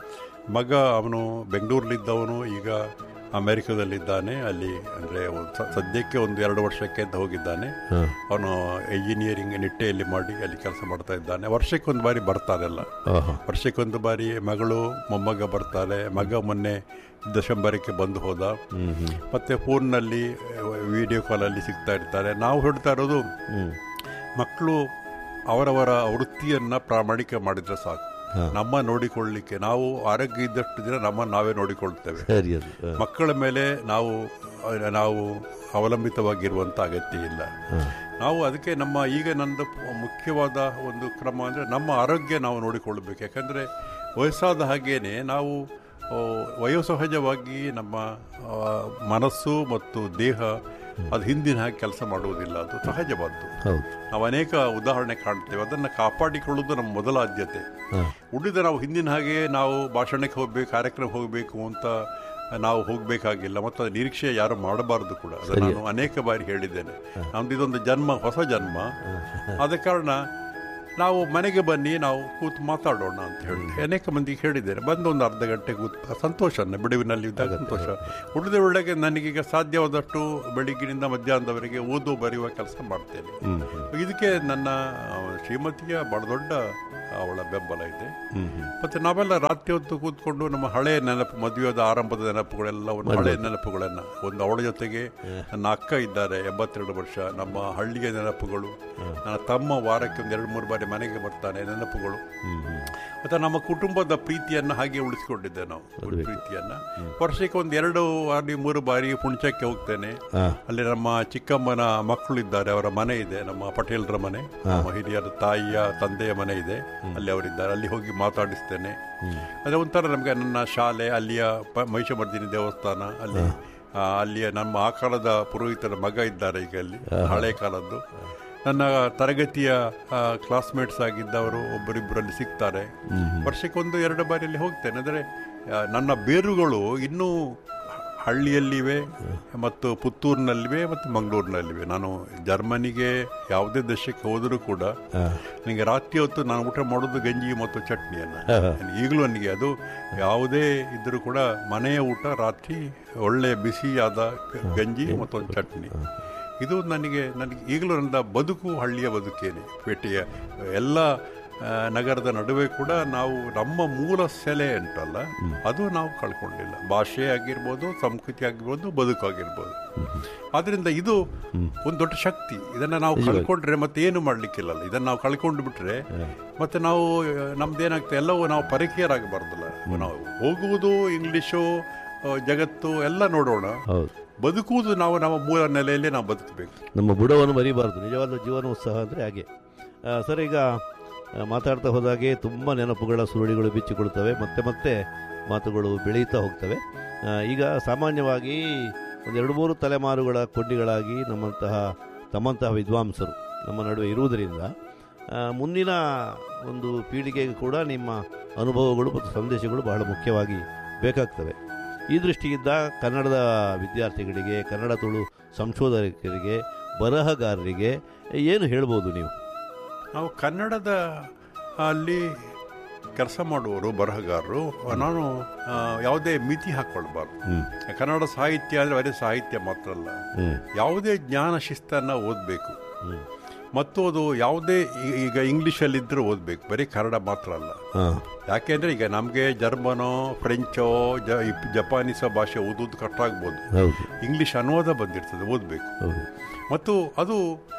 ಮಗ ಅವನು ಬೆಂಗಳೂರಲ್ಲಿದ್ದವನು ಈಗ ಅಮೆರಿಕದಲ್ಲಿದ್ದಾನೆ ಅಲ್ಲಿ ಅಂದರೆ ಸದ್ಯಕ್ಕೆ ಒಂದು ಎರಡು ವರ್ಷಕ್ಕೆ ಅಂತ ಹೋಗಿದ್ದಾನೆ ಹಾಂ ಅವನು ಇಂಜಿನಿಯರಿಂಗ್ ನಿಟ್ಟೆಯಲ್ಲಿ ಮಾಡಿ ಅಲ್ಲಿ ಕೆಲಸ ಮಾಡ್ತಾ ಇದ್ದಾನೆ ವರ್ಷಕ್ಕೊಂದು ಬಾರಿ ಬರ್ತಾರೆಲ್ಲ ಆಹಾ ವರ್ಷಕ್ಕೊಂದು ಬಾರಿ ಮಗಳು ಮೊಮ್ಮಗ ಬರ್ತಾರೆ ಮಗ ಮೊನ್ನೆ ಡಿಸೆಂಬರಕ್ಕೆ ಬಂದು ಹೋದ ಹ್ಞೂ ಹ್ಞೂ ಮತ್ತೆ ಫೋನ್ನಲ್ಲಿ ವಿಡಿಯೋ ಕಾಲಲ್ಲಿ ಸಿಗ್ತಾ ಇರ್ತಾರೆ ನಾವು ಹೇಳ್ತಾ ಇರೋದು ಹ್ಞೂ ಮಕ್ಕಳು ಅವರವರ ವೃತ್ತಿಯನ್ನ ಪ್ರಾಮಾಣಿಕ ಮಾಡಿದ್ರೆ ಸಾಕು ಹಾ. ನಮ್ಮ ನೋಡಿಕೊಳ್ಳಿಕ್ಕೆ ನಾವು ಆರೋಗ್ಯ ಇದ್ದಷ್ಟು ದಿನ ನಮ್ಮ ನಾವೇ ನೋಡಿಕೊಳ್ತೇವೆ ಸರಿ ಅದು ಹಾಂ ಮಕ್ಕಳ ಮೇಲೆ ನಾವು ಅಹ್, ನಾವು ಅವಲಂಬಿತವಾಗಿರುವಂತ ಅಗತ್ಯ ಇಲ್ಲ ಹಾಂ ನಾವು ಅದಕ್ಕೆ ನಮ್ಮ ಈಗ ನಂದು ಮುಖ್ಯವಾದ ಒಂದು ಕ್ರಮ ಅಂದರೆ ನಮ್ಮ ಆರೋಗ್ಯ ನಾವು ನೋಡಿಕೊಳ್ಳಬೇಕು ಯಾಕಂದರೆ ವಯಸ್ಸಾದ ಹಾಗೇನೆ ನಾವು ಆ, ವಯೋಸಹಜವಾಗಿ ನಮ್ಮ ಆ, ಮನಸ್ಸು ಮತ್ತು ದೇಹ ಅದು ಹಿಂದಿನ ಹಾಗೆ ಕೆಲಸ ಮಾಡುವುದಿಲ್ಲ ಅದು ಸಹಜವಾದ್ದು ಹೌದು ನಾವು ಅನೇಕ ಉದಾಹರಣೆ ಕಾಣ್ತೇವೆ ಅದನ್ನು ಕಾಪಾಡಿಕೊಳ್ಳುವುದು ನಮ್ಮ ಮೊದಲ ಆದ್ಯತೆ ಹಾಂ ಉಳಿದ ನಾವು ಹಿಂದಿನ ಹಾಗೆ ನಾವು ಭಾಷಣಕ್ಕೆ ಹೋಗಬೇಕು ಕಾರ್ಯಕ್ರಮ ಹೋಗಬೇಕು ಅಂತ ನಾವು ಹೋಗಬೇಕಾಗಿಲ್ಲ ಮತ್ತು ಅದು ನಿರೀಕ್ಷೆ ಯಾರು ಮಾಡಬಾರದು ಕೂಡ ಅದು ನಾನು ಅನೇಕ ಬಾರಿ ಹೇಳಿದ್ದೇನೆ ನಮ್ದು ಇದೊಂದು ಜನ್ಮ ಹೊಸ ಜನ್ಮ ಆದ ಕಾರಣ ನಾವು ಮನೆಗೆ ಬನ್ನಿ ನಾವು ಕೂತು ಮಾತಾಡೋಣ ಅಂತ ಹೇಳಿದೆ ಅನೇಕ ಮಂದಿಗೆ ಹೇಳಿದ್ದೇನೆ ಬಂದು ಒಂದು ಅರ್ಧ ಗಂಟೆ ಕೂತು ಸಂತೋಷ ಬಿಡುವಿನಲ್ಲಿ ಇದ್ದಾಗ ಸಂತೋಷ ಉಳಿದ ಒಳಗೆ ನನಗೀಗ ಸಾಧ್ಯವಾದಷ್ಟು ಬೆಳಿಗ್ಗಿನಿಂದ ಮಧ್ಯಾಹ್ನದವರೆಗೆ ಓದು ಬರೆಯುವ ಕೆಲಸ ಮಾಡ್ತೇನೆ ಹ್ಞೂ ಇದಕ್ಕೆ ನನ್ನ ಆ, ಶ್ರೀಮತಿಯ ಬಹಳ ದೊಡ್ಡ ಅವಳ ಬೆಂಬಲ ಇದೆ ಹ್ಞೂ ಹ್ಞೂ ಮತ್ತೆ ನಾವೆಲ್ಲ ರಾತ್ರಿ ಹೊತ್ತು ಕೂತ್ಕೊಂಡು ನಮ್ಮ ಹಳೆಯ ನೆನಪು ಮದುವೆಯಾದ ಆರಂಭದ ನೆನಪುಗಳೆಲ್ಲ ಒಂದು ಹಳೆಯ ನೆನಪುಗಳನ್ನ ಒಂದು ಅವಳ ಜೊತೆಗೆ ನನ್ನ ಅಕ್ಕ ಇದ್ದಾರೆ ಎಂಬತ್ತೆರಡು ವರ್ಷ ನಮ್ಮ ಹಳ್ಳಿಯ ನೆನಪುಗಳು ನನ್ನ ತಮ್ಮ ವಾರಕ್ಕೆ ಒಂದು ಎರಡು ಮೂರು ಬಾರಿ ಮನೆಗೆ ಬರ್ತಾನೆ ನೆನಪುಗಳು ಹ್ಞೂ ಹ್ಞೂ ಮತ್ತೆ ನಮ್ಮ ಕುಟುಂಬದ ಪ್ರೀತಿಯನ್ನ ಹಾಗೆ ಉಳಿಸಿಕೊಂಡಿದ್ದೆ ನಾವು ಪ್ರೀತಿಯನ್ನ ವರ್ಷಕ್ಕೆ ಒಂದು ಎರಡು ಬಾರಿ ಮೂರು ಬಾರಿ ಪುಣ್ಚಕ್ಕೆ ಹೋಗ್ತೇನೆ ಹಾಂ ಅಲ್ಲಿ ನಮ್ಮ ಚಿಕ್ಕಮ್ಮನ ಮಕ್ಕಳು ಇದ್ದಾರೆ ಅವರ ಮನೆ ಇದೆ ನಮ್ಮ ಪಟೇಲ್ರ ಮನೆ ನಮ್ಮ ಹಿರಿಯರ ತಾಯಿಯ ತಂದೆಯ ಮನೆ ಇದೆ ಅಲ್ಲಿ ಅವರಿದ್ದಾರೆ ಅಲ್ಲಿ ಹೋಗಿ ಮಾತಾಡಿಸ್ತೇನೆ ಅದೇ ಒಂಥರ ನಮಗೆ ನನ್ನ ಶಾಲೆ ಅಲ್ಲಿಯ ಪ- ಮಹಿಷಮರ್ದಿನಿ ದೇವಸ್ಥಾನ ಅಲ್ಲಿ ಆ, ಅಲ್ಲಿಯ ನಮ್ಮ ಆ ಕಾಲದ ಪುರೋಹಿತರ ಮಗ ಇದ್ದಾರೆ ಈಗ ಅಲ್ಲಿ ಹಳೆ ಕಾಲದ್ದು ನನ್ನ ತರಗತಿಯ ಕ್ಲಾಸ್ಮೇಟ್ಸ್ ಆಗಿದ್ದವರು ಒಬ್ಬರಿಬ್ಬರಲ್ಲಿ ಸಿಗ್ತಾರೆ ವರ್ಷಕ್ಕೊಂದು ಎರಡು ಬಾರಿಯಲ್ಲಿ ಹೋಗ್ತೇನೆ ಅಂದರೆ ಆ, ನನ್ನ ಬೇರುಗಳು ಇನ್ನೂ ಹಳ್ಳಿಯಲ್ಲಿವೆ ಮತ್ತು ಪುತ್ತೂರಿನಲ್ಲಿವೆ ಮತ್ತು ಮಂಗಳೂರಿನಲ್ಲಿವೆ ನಾನು ಜರ್ಮನಿಗೆ ಯಾವುದೇ ದೇಶಕ್ಕೆ ಹೋದರೂ ಕೂಡ ನನಗೆ ರಾತ್ರಿ ಹೊತ್ತು ನಾನು ಊಟ ಮಾಡೋದು ಗಂಜಿ ಮತ್ತು ಚಟ್ನಿಯನ್ನು ಈಗಲೂ ನನಗೆ ಅದು ಯಾವುದೇ ಇದ್ದರೂ ಕೂಡ ಮನೆಯ ಊಟ ರಾತ್ರಿ ಒಳ್ಳೆ ಬಿಸಿಯಾದ ಗ- ಗಂಜಿ ಮತ್ತು ಒಂದು ಚಟ್ನಿ ಇದು ನನಗೆ ನನಗೆ ಈಗಲೂ ನನ್ನ ಬದುಕು ಹಳ್ಳಿಯ ಬದುಕೇನೆ ಪೇಟೆಯ ಎಲ್ಲ ಆ, ನಗರದ ನಡುವೆ ಕೂಡ ನಾವು ನಮ್ಮ ಮೂಲ ಸೆಲೆ ಉಂಟಲ್ಲ ಅದು ನಾವು ಕಳ್ಕೊಂಡಿಲ್ಲ ಭಾಷೆ ಆಗಿರ್ಬೋದು ಸಂಸ್ಕೃತಿ ಆಗಿರ್ಬೋದು ಬದುಕು ಆಗಿರ್ಬೋದು ಆದ್ರಿಂದ ಇದು ಒಂದು ದೊಡ್ಡ ಶಕ್ತಿ ಇದನ್ನ ನಾವು ಕಳ್ಕೊಂಡ್ರೆ ಮತ್ತೆ ಏನು ಮಾಡ್ಲಿಕ್ಕಿಲ್ಲ ಇದನ್ನ ನಾವು ಕಳ್ಕೊಂಡು ಬಿಟ್ರೆ ಮತ್ತೆ ನಾವು ಆ, ನಮ್ದೇನಾಗ್ತದೆ ಎಲ್ಲವೂ ನಾವು ಪರಿಕೀಯರಾಗಬಾರ್ದಲ್ಲ ನಾವು ಹೋಗುವುದು ಇಂಗ್ಲಿಷು ಆ, ಜಗತ್ತು ಎಲ್ಲ ನೋಡೋಣ ಹೌದು ಬದುಕುವುದು ನಾವು ನಮ್ಮ ಮೂಲ ನೆಲೆಯಲ್ಲೇ ನಾವು ಬದುಕಬೇಕು ನಮ್ಮ ಬುಡವನ್ನು ಮರಿಬಾರ್ದು ನಿಜವಾದ ಜೀವನೋತ್ಸಾಹ ಅಂದರೆ ಹಾಗೆ ಆ, ಸರ್ ಈಗ ಆ, ಮಾತಾಡ್ತಾ ಹೋದಾಗೆ ತುಂಬ ನೆನಪುಗಳ ಸುರುಳಿಗಳು ಬಿಚ್ಚಿಕೊಳ್ತವೆ ಮತ್ತೆ ಮತ್ತೆ ಮಾತುಗಳು ಬೆಳೀತಾ ಹೋಗ್ತವೆ ಆ, ಈಗ ಸಾಮಾನ್ಯವಾಗಿ ಒಂದು ಎರಡು ಮೂರು ತಲೆಮಾರುಗಳ ಕೊಂಡಿಗಳಾಗಿ ನಮ್ಮಂತಹ ತಮ್ಮಂತಹ ವಿದ್ವಾಂಸರು ನಮ್ಮ ನಡುವೆ ಇರುವುದರಿಂದ ಆ, ಮುಂದಿನ ಒಂದು ಪೀಳಿಗೆಗೆ ಕೂಡ ನಿಮ್ಮ ಅನುಭವಗಳು ಮತ್ತು ಸಂದೇಶಗಳು ಬಹಳ ಮುಖ್ಯವಾಗಿ ಬೇಕಾಗ್ತವೆ ಈ ದೃಷ್ಟಿಯಿಂದ ಕನ್ನಡದ ವಿದ್ಯಾರ್ಥಿಗಳಿಗೆ ಕನ್ನಡ ತುಳು ಸಂಶೋಧಕರಿಗೆ ಬರಹಗಾರರಿಗೆ ಏನು ಹೇಳ್ಬೋದು ನೀವು ನಾವು ಕನ್ನಡದ ಅಲ್ಲಿ ಕೆಲಸ ಮಾಡುವವರು ಬರಹಗಾರರು ನಾನು ಆ, ಯಾವುದೇ ಮಿತಿ ಹಾಕ್ಕೊಳ್ಬಾರ್ದು ಹ್ಮ್. ಕನ್ನಡ ಸಾಹಿತ್ಯ ಅಂದರೆ ಬರೀ ಸಾಹಿತ್ಯ ಮಾತ್ರ ಅಲ್ಲ ಹ್ಮ್. ಯಾವುದೇ ಜ್ಞಾನ ಶಿಸ್ತನ್ನು ಓದಬೇಕು ಹ್ಮ್. ಮತ್ತು ಅದು ಯಾವುದೇ ಈ- ಈಗ ಇಂಗ್ಲೀಷಲ್ಲಿದ್ದರೂ ಓದಬೇಕು ಬರೀ ಕನ್ನಡ ಮಾತ್ರ ಅಲ್ಲ ಹಾ. ಯಾಕೆಂದರೆ ಈಗ ನಮಗೆ ಜರ್ಮನೋ ಫ್ರೆಂಚೋ ಜ ಇಪ್- ಜಪಾನೀಸ ಭಾಷೆ ಓದೋದು ಕಷ್ಟ ಆಗ್ಬೋದು ಹೌದು ಇಂಗ್ಲೀಷ್ ಅನುವಾದ ಬಂದಿರ್ತದೆ ಓದಬೇಕು ಹೌದು ಮತ್ತು ಅದು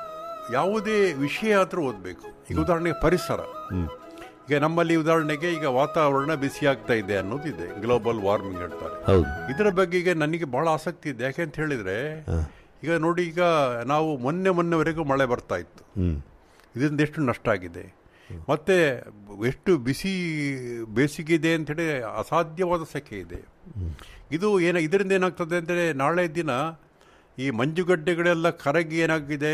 ಯಾವುದೇ ವಿಷಯ ಆದರೂ ಓದಬೇಕು ಈಗ ಉದಾಹರಣೆಗೆ ಪರಿಸರ ಹ್ಮ್. ಈಗ ನಮ್ಮಲ್ಲಿ ಉದಾಹರಣೆಗೆ ಈಗ ವಾತಾವರಣ ಬಿಸಿ ಆಗ್ತಾ ಇದೆ ಅನ್ನೋದಿದೆ ಗ್ಲೋಬಲ್ ವಾರ್ಮಿಂಗ್ ಹೇಳ್ತಾರೆ ಹೌದು ಇದರ ಬಗ್ಗೆ ಈಗ ನನಗೆ ಬಹಳ ಆಸಕ್ತಿ ಇದೆ ಯಾಕೆ ಅಂತ ಹೇಳಿದ್ರೆ ಹಾ. ಈಗ ನೋಡಿ ಈಗ ನಾವು ಮೊನ್ನೆ ಮೊನ್ನೆವರೆಗೂ ಮಳೆ ಬರ್ತಾ ಇತ್ತು ಹ್ಮ್. ಇದರಿಂದ ಎಷ್ಟು ನಷ್ಟ ಆಗಿದೆ ಮತ್ತೆ ಎಷ್ಟು ಬಿಸಿ ಬೇಸಿಗೆ ಇದೆ ಅಂತೇಳಿ ಅಸಾಧ್ಯವಾದ ಸೆಕೆ ಇದೆ ಇದು ಏನ ಇದರಿಂದ ಏನಾಗ್ತದೆ ಅಂದರೆ ನಾಳೆ ದಿನ ಈ ಮಂಜುಗಡ್ಡೆಗಳೆಲ್ಲ ಕರಗಿ ಏನಾಗಿದೆ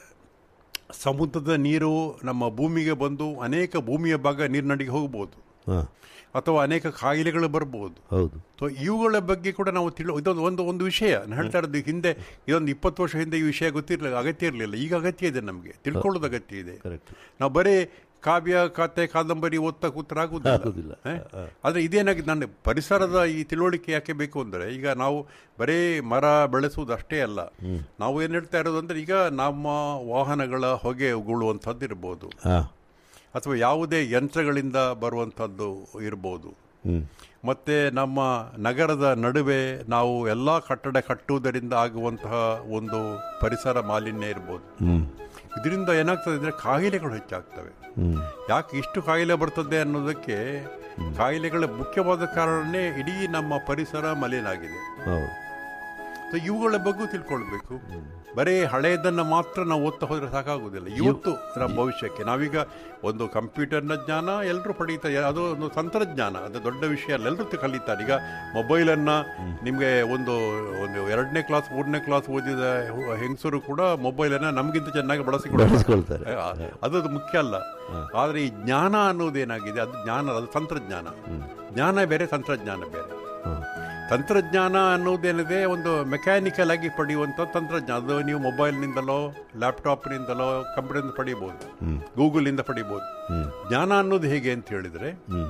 ಸಮುದ್ರದ ನೀರು ನಮ್ಮ ಭೂಮಿಗೆ ಬಂದು ಅನೇಕ ಭೂಮಿಯ ಭಾಗ ನೀರಿನಡಿಗೆ ಹೋಗ್ಬೋದು ಹಾ. ಅಥವಾ ಅನೇಕ ಕಾಯಿಲೆಗಳು ಬರ್ಬೋದು ಹೌದು ಸೊ ಇವುಗಳ ಬಗ್ಗೆ ಕೂಡ ನಾವು ತಿಳು ಇದೊಂದು ಒಂದು ಒಂದು ವಿಷಯ ನಾನು ಹೇಳ್ತಾ ಇರೋದು ಹಿಂದೆ ಇದೊಂದು ಇಪ್ಪತ್ತು ವರ್ಷ ಹಿಂದೆ ಈ ವಿಷಯ ಗೊತ್ತಿರಲಿಲ್ಲ ಅಗತ್ಯ ಇರಲಿಲ್ಲ ಈಗ ಅಗತ್ಯ ಇದೆ ನಮಗೆ ತಿಳ್ಕೊಳ್ಳೋದು ಅಗತ್ಯ ಇದೆ ಕರೆಕ್ಟ್ ನಾವು ಬರೀ ಕಾವ್ಯ ಕತೆ ಕಾದಂಬರಿ ಓದ್ತಾ ಕೂತ್ರ ಆಗುದಿಲ್ಲ. ಆಗುದಿಲ್ಲ ಆದರೆ ಇದೇನಾಗಿದೆ ನಾನು ಪರಿಸರದ ಈ ತಿಳುವಳಿಕೆ ಯಾಕೆ ಬೇಕು ಅಂದರೆ ಈಗ ನಾವು ಬರೀ ಮರ ಬೆಳೆಸುವುದು ಅಷ್ಟೇ ಅಲ್ಲ ನಾವು ಏನು ಹೇಳ್ತಾ ಇರೋದು ಅಂದರೆ ಈಗ ನಮ್ಮ ವಾಹನಗಳ ಹೊಗೆ ಉಗುಳುವಂಥದ್ದು ಇರ್ಬೋದು ಹಾ ಅಥವಾ ಯಾವುದೇ ಯಂತ್ರಗಳಿಂದ ಬರುವಂಥದ್ದು ಇರ್ಬೋದು ಹ್ಮ್. ಮತ್ತೆ ನಮ್ಮ ನಗರದ ನಡುವೆ ನಾವು ಎಲ್ಲ ಕಟ್ಟಡ ಕಟ್ಟುವುದರಿಂದ ಆಗುವಂತಹ ಒಂದು ಪರಿಸರ ಮಾಲಿನ್ಯ ಇರ್ಬೋದು ಹ್ಮ್. ಇದರಿಂದ ಏನಾಗ್ತದೆ ಅಂದರೆ ಕಾಯಿಲೆಗಳು ಹೆಚ್ಚಾಗ್ತವೆ ಹ್ಮ್. ಯಾಕೆ ಇಷ್ಟು ಕಾಯಿಲೆ ಬರ್ತದೆ ಅನ್ನೋದಕ್ಕೆ ಕಾಯಿಲೆಗಳ ಮುಖ್ಯವಾದ ಕಾರಣನೇ ಇಡೀ ನಮ್ಮ ಪರಿಸರ ಮಲಿನ ಆಗಿದೆ ಹೌದು ಸೊ ಇವುಗಳ ಬಗ್ಗೆ ತಿಳ್ಕೊಳ್ಬೇಕು ಬರೀ ಹಳೆಯದನ್ನ ಮಾತ್ರ ನಾವು ಓದ್ತಾ ಹೋದ್ರೆ ಸಾಕಾಗುವುದಿಲ್ಲ ಇವತ್ತು ನಮ್ಮ ಭವಿಷ್ಯಕ್ಕೆ ನಾವೀಗ ಒಂದು ಕಂಪ್ಯೂಟರ್ನ ಜ್ಞಾನ ಎಲ್ಲರೂ ಪಡೀತಾರೆ ಅದು ಒಂದು ತಂತ್ರಜ್ಞಾನ ಅದು ದೊಡ್ಡ ವಿಷಯ ಅಲ್ಲ ಎಲ್ಲರೂ ಕಲಿತಾರೆ ಈಗ ಮೊಬೈಲನ್ನ ನಿಮಗೆ ಒಂದು ಒಂದು ಎರಡನೇ ಕ್ಲಾಸ್ ಮೂರನೇ ಕ್ಲಾಸ್ ಓದಿದ ಹೆಂಗಸರು ಕೂಡ ಮೊಬೈಲನ್ನ ನಮಗಿಂತ ಚೆನ್ನಾಗಿ ಬಳಸಿಕೊಡ್ತಾರೆ ಬಳಸ್ಕೊಳ್ತಾರೆ ಆ, ಅದು ಮುಖ್ಯ ಅಲ್ಲ ಆದರೆ ಈ ಜ್ಞಾನ ಅನ್ನೋದೇನಾಗಿದೆ ಅದು ಜ್ಞಾನ ಅದು ತಂತ್ರಜ್ಞಾನ ಜ್ಞಾನ ಬೇರೆ ತಂತ್ರಜ್ಞಾನ ಬೇರೆ ಹಾ. ತಂತ್ರಜ್ಞಾನ ಅನ್ನೋದೇನಿದೆ ಒಂದು ಮೆಕ್ಯಾನಿಕಲ್ ಆಗಿ ಪಡೆಯುವಂಥ ತಂತ್ರಜ್ಞಾನ ಅದು ನೀವು ಮೊಬೈಲ್ನಿಂದಲೋ ಲ್ಯಾಪ್ಟಾಪ್ನಿಂದಲೋ ಕಂಪ್ಯೂಟರ್ನಿಂದ ಪಡಿಬೋದು ಗೂಗಲ್ನಿಂದ ಪಡಿಬೋದು ಹ್ಮ್. ಜ್ಞಾನ ಅನ್ನೋದು ಹೇಗೆ ಅಂತ ಹೇಳಿದರೆ ಹ್ಮ್.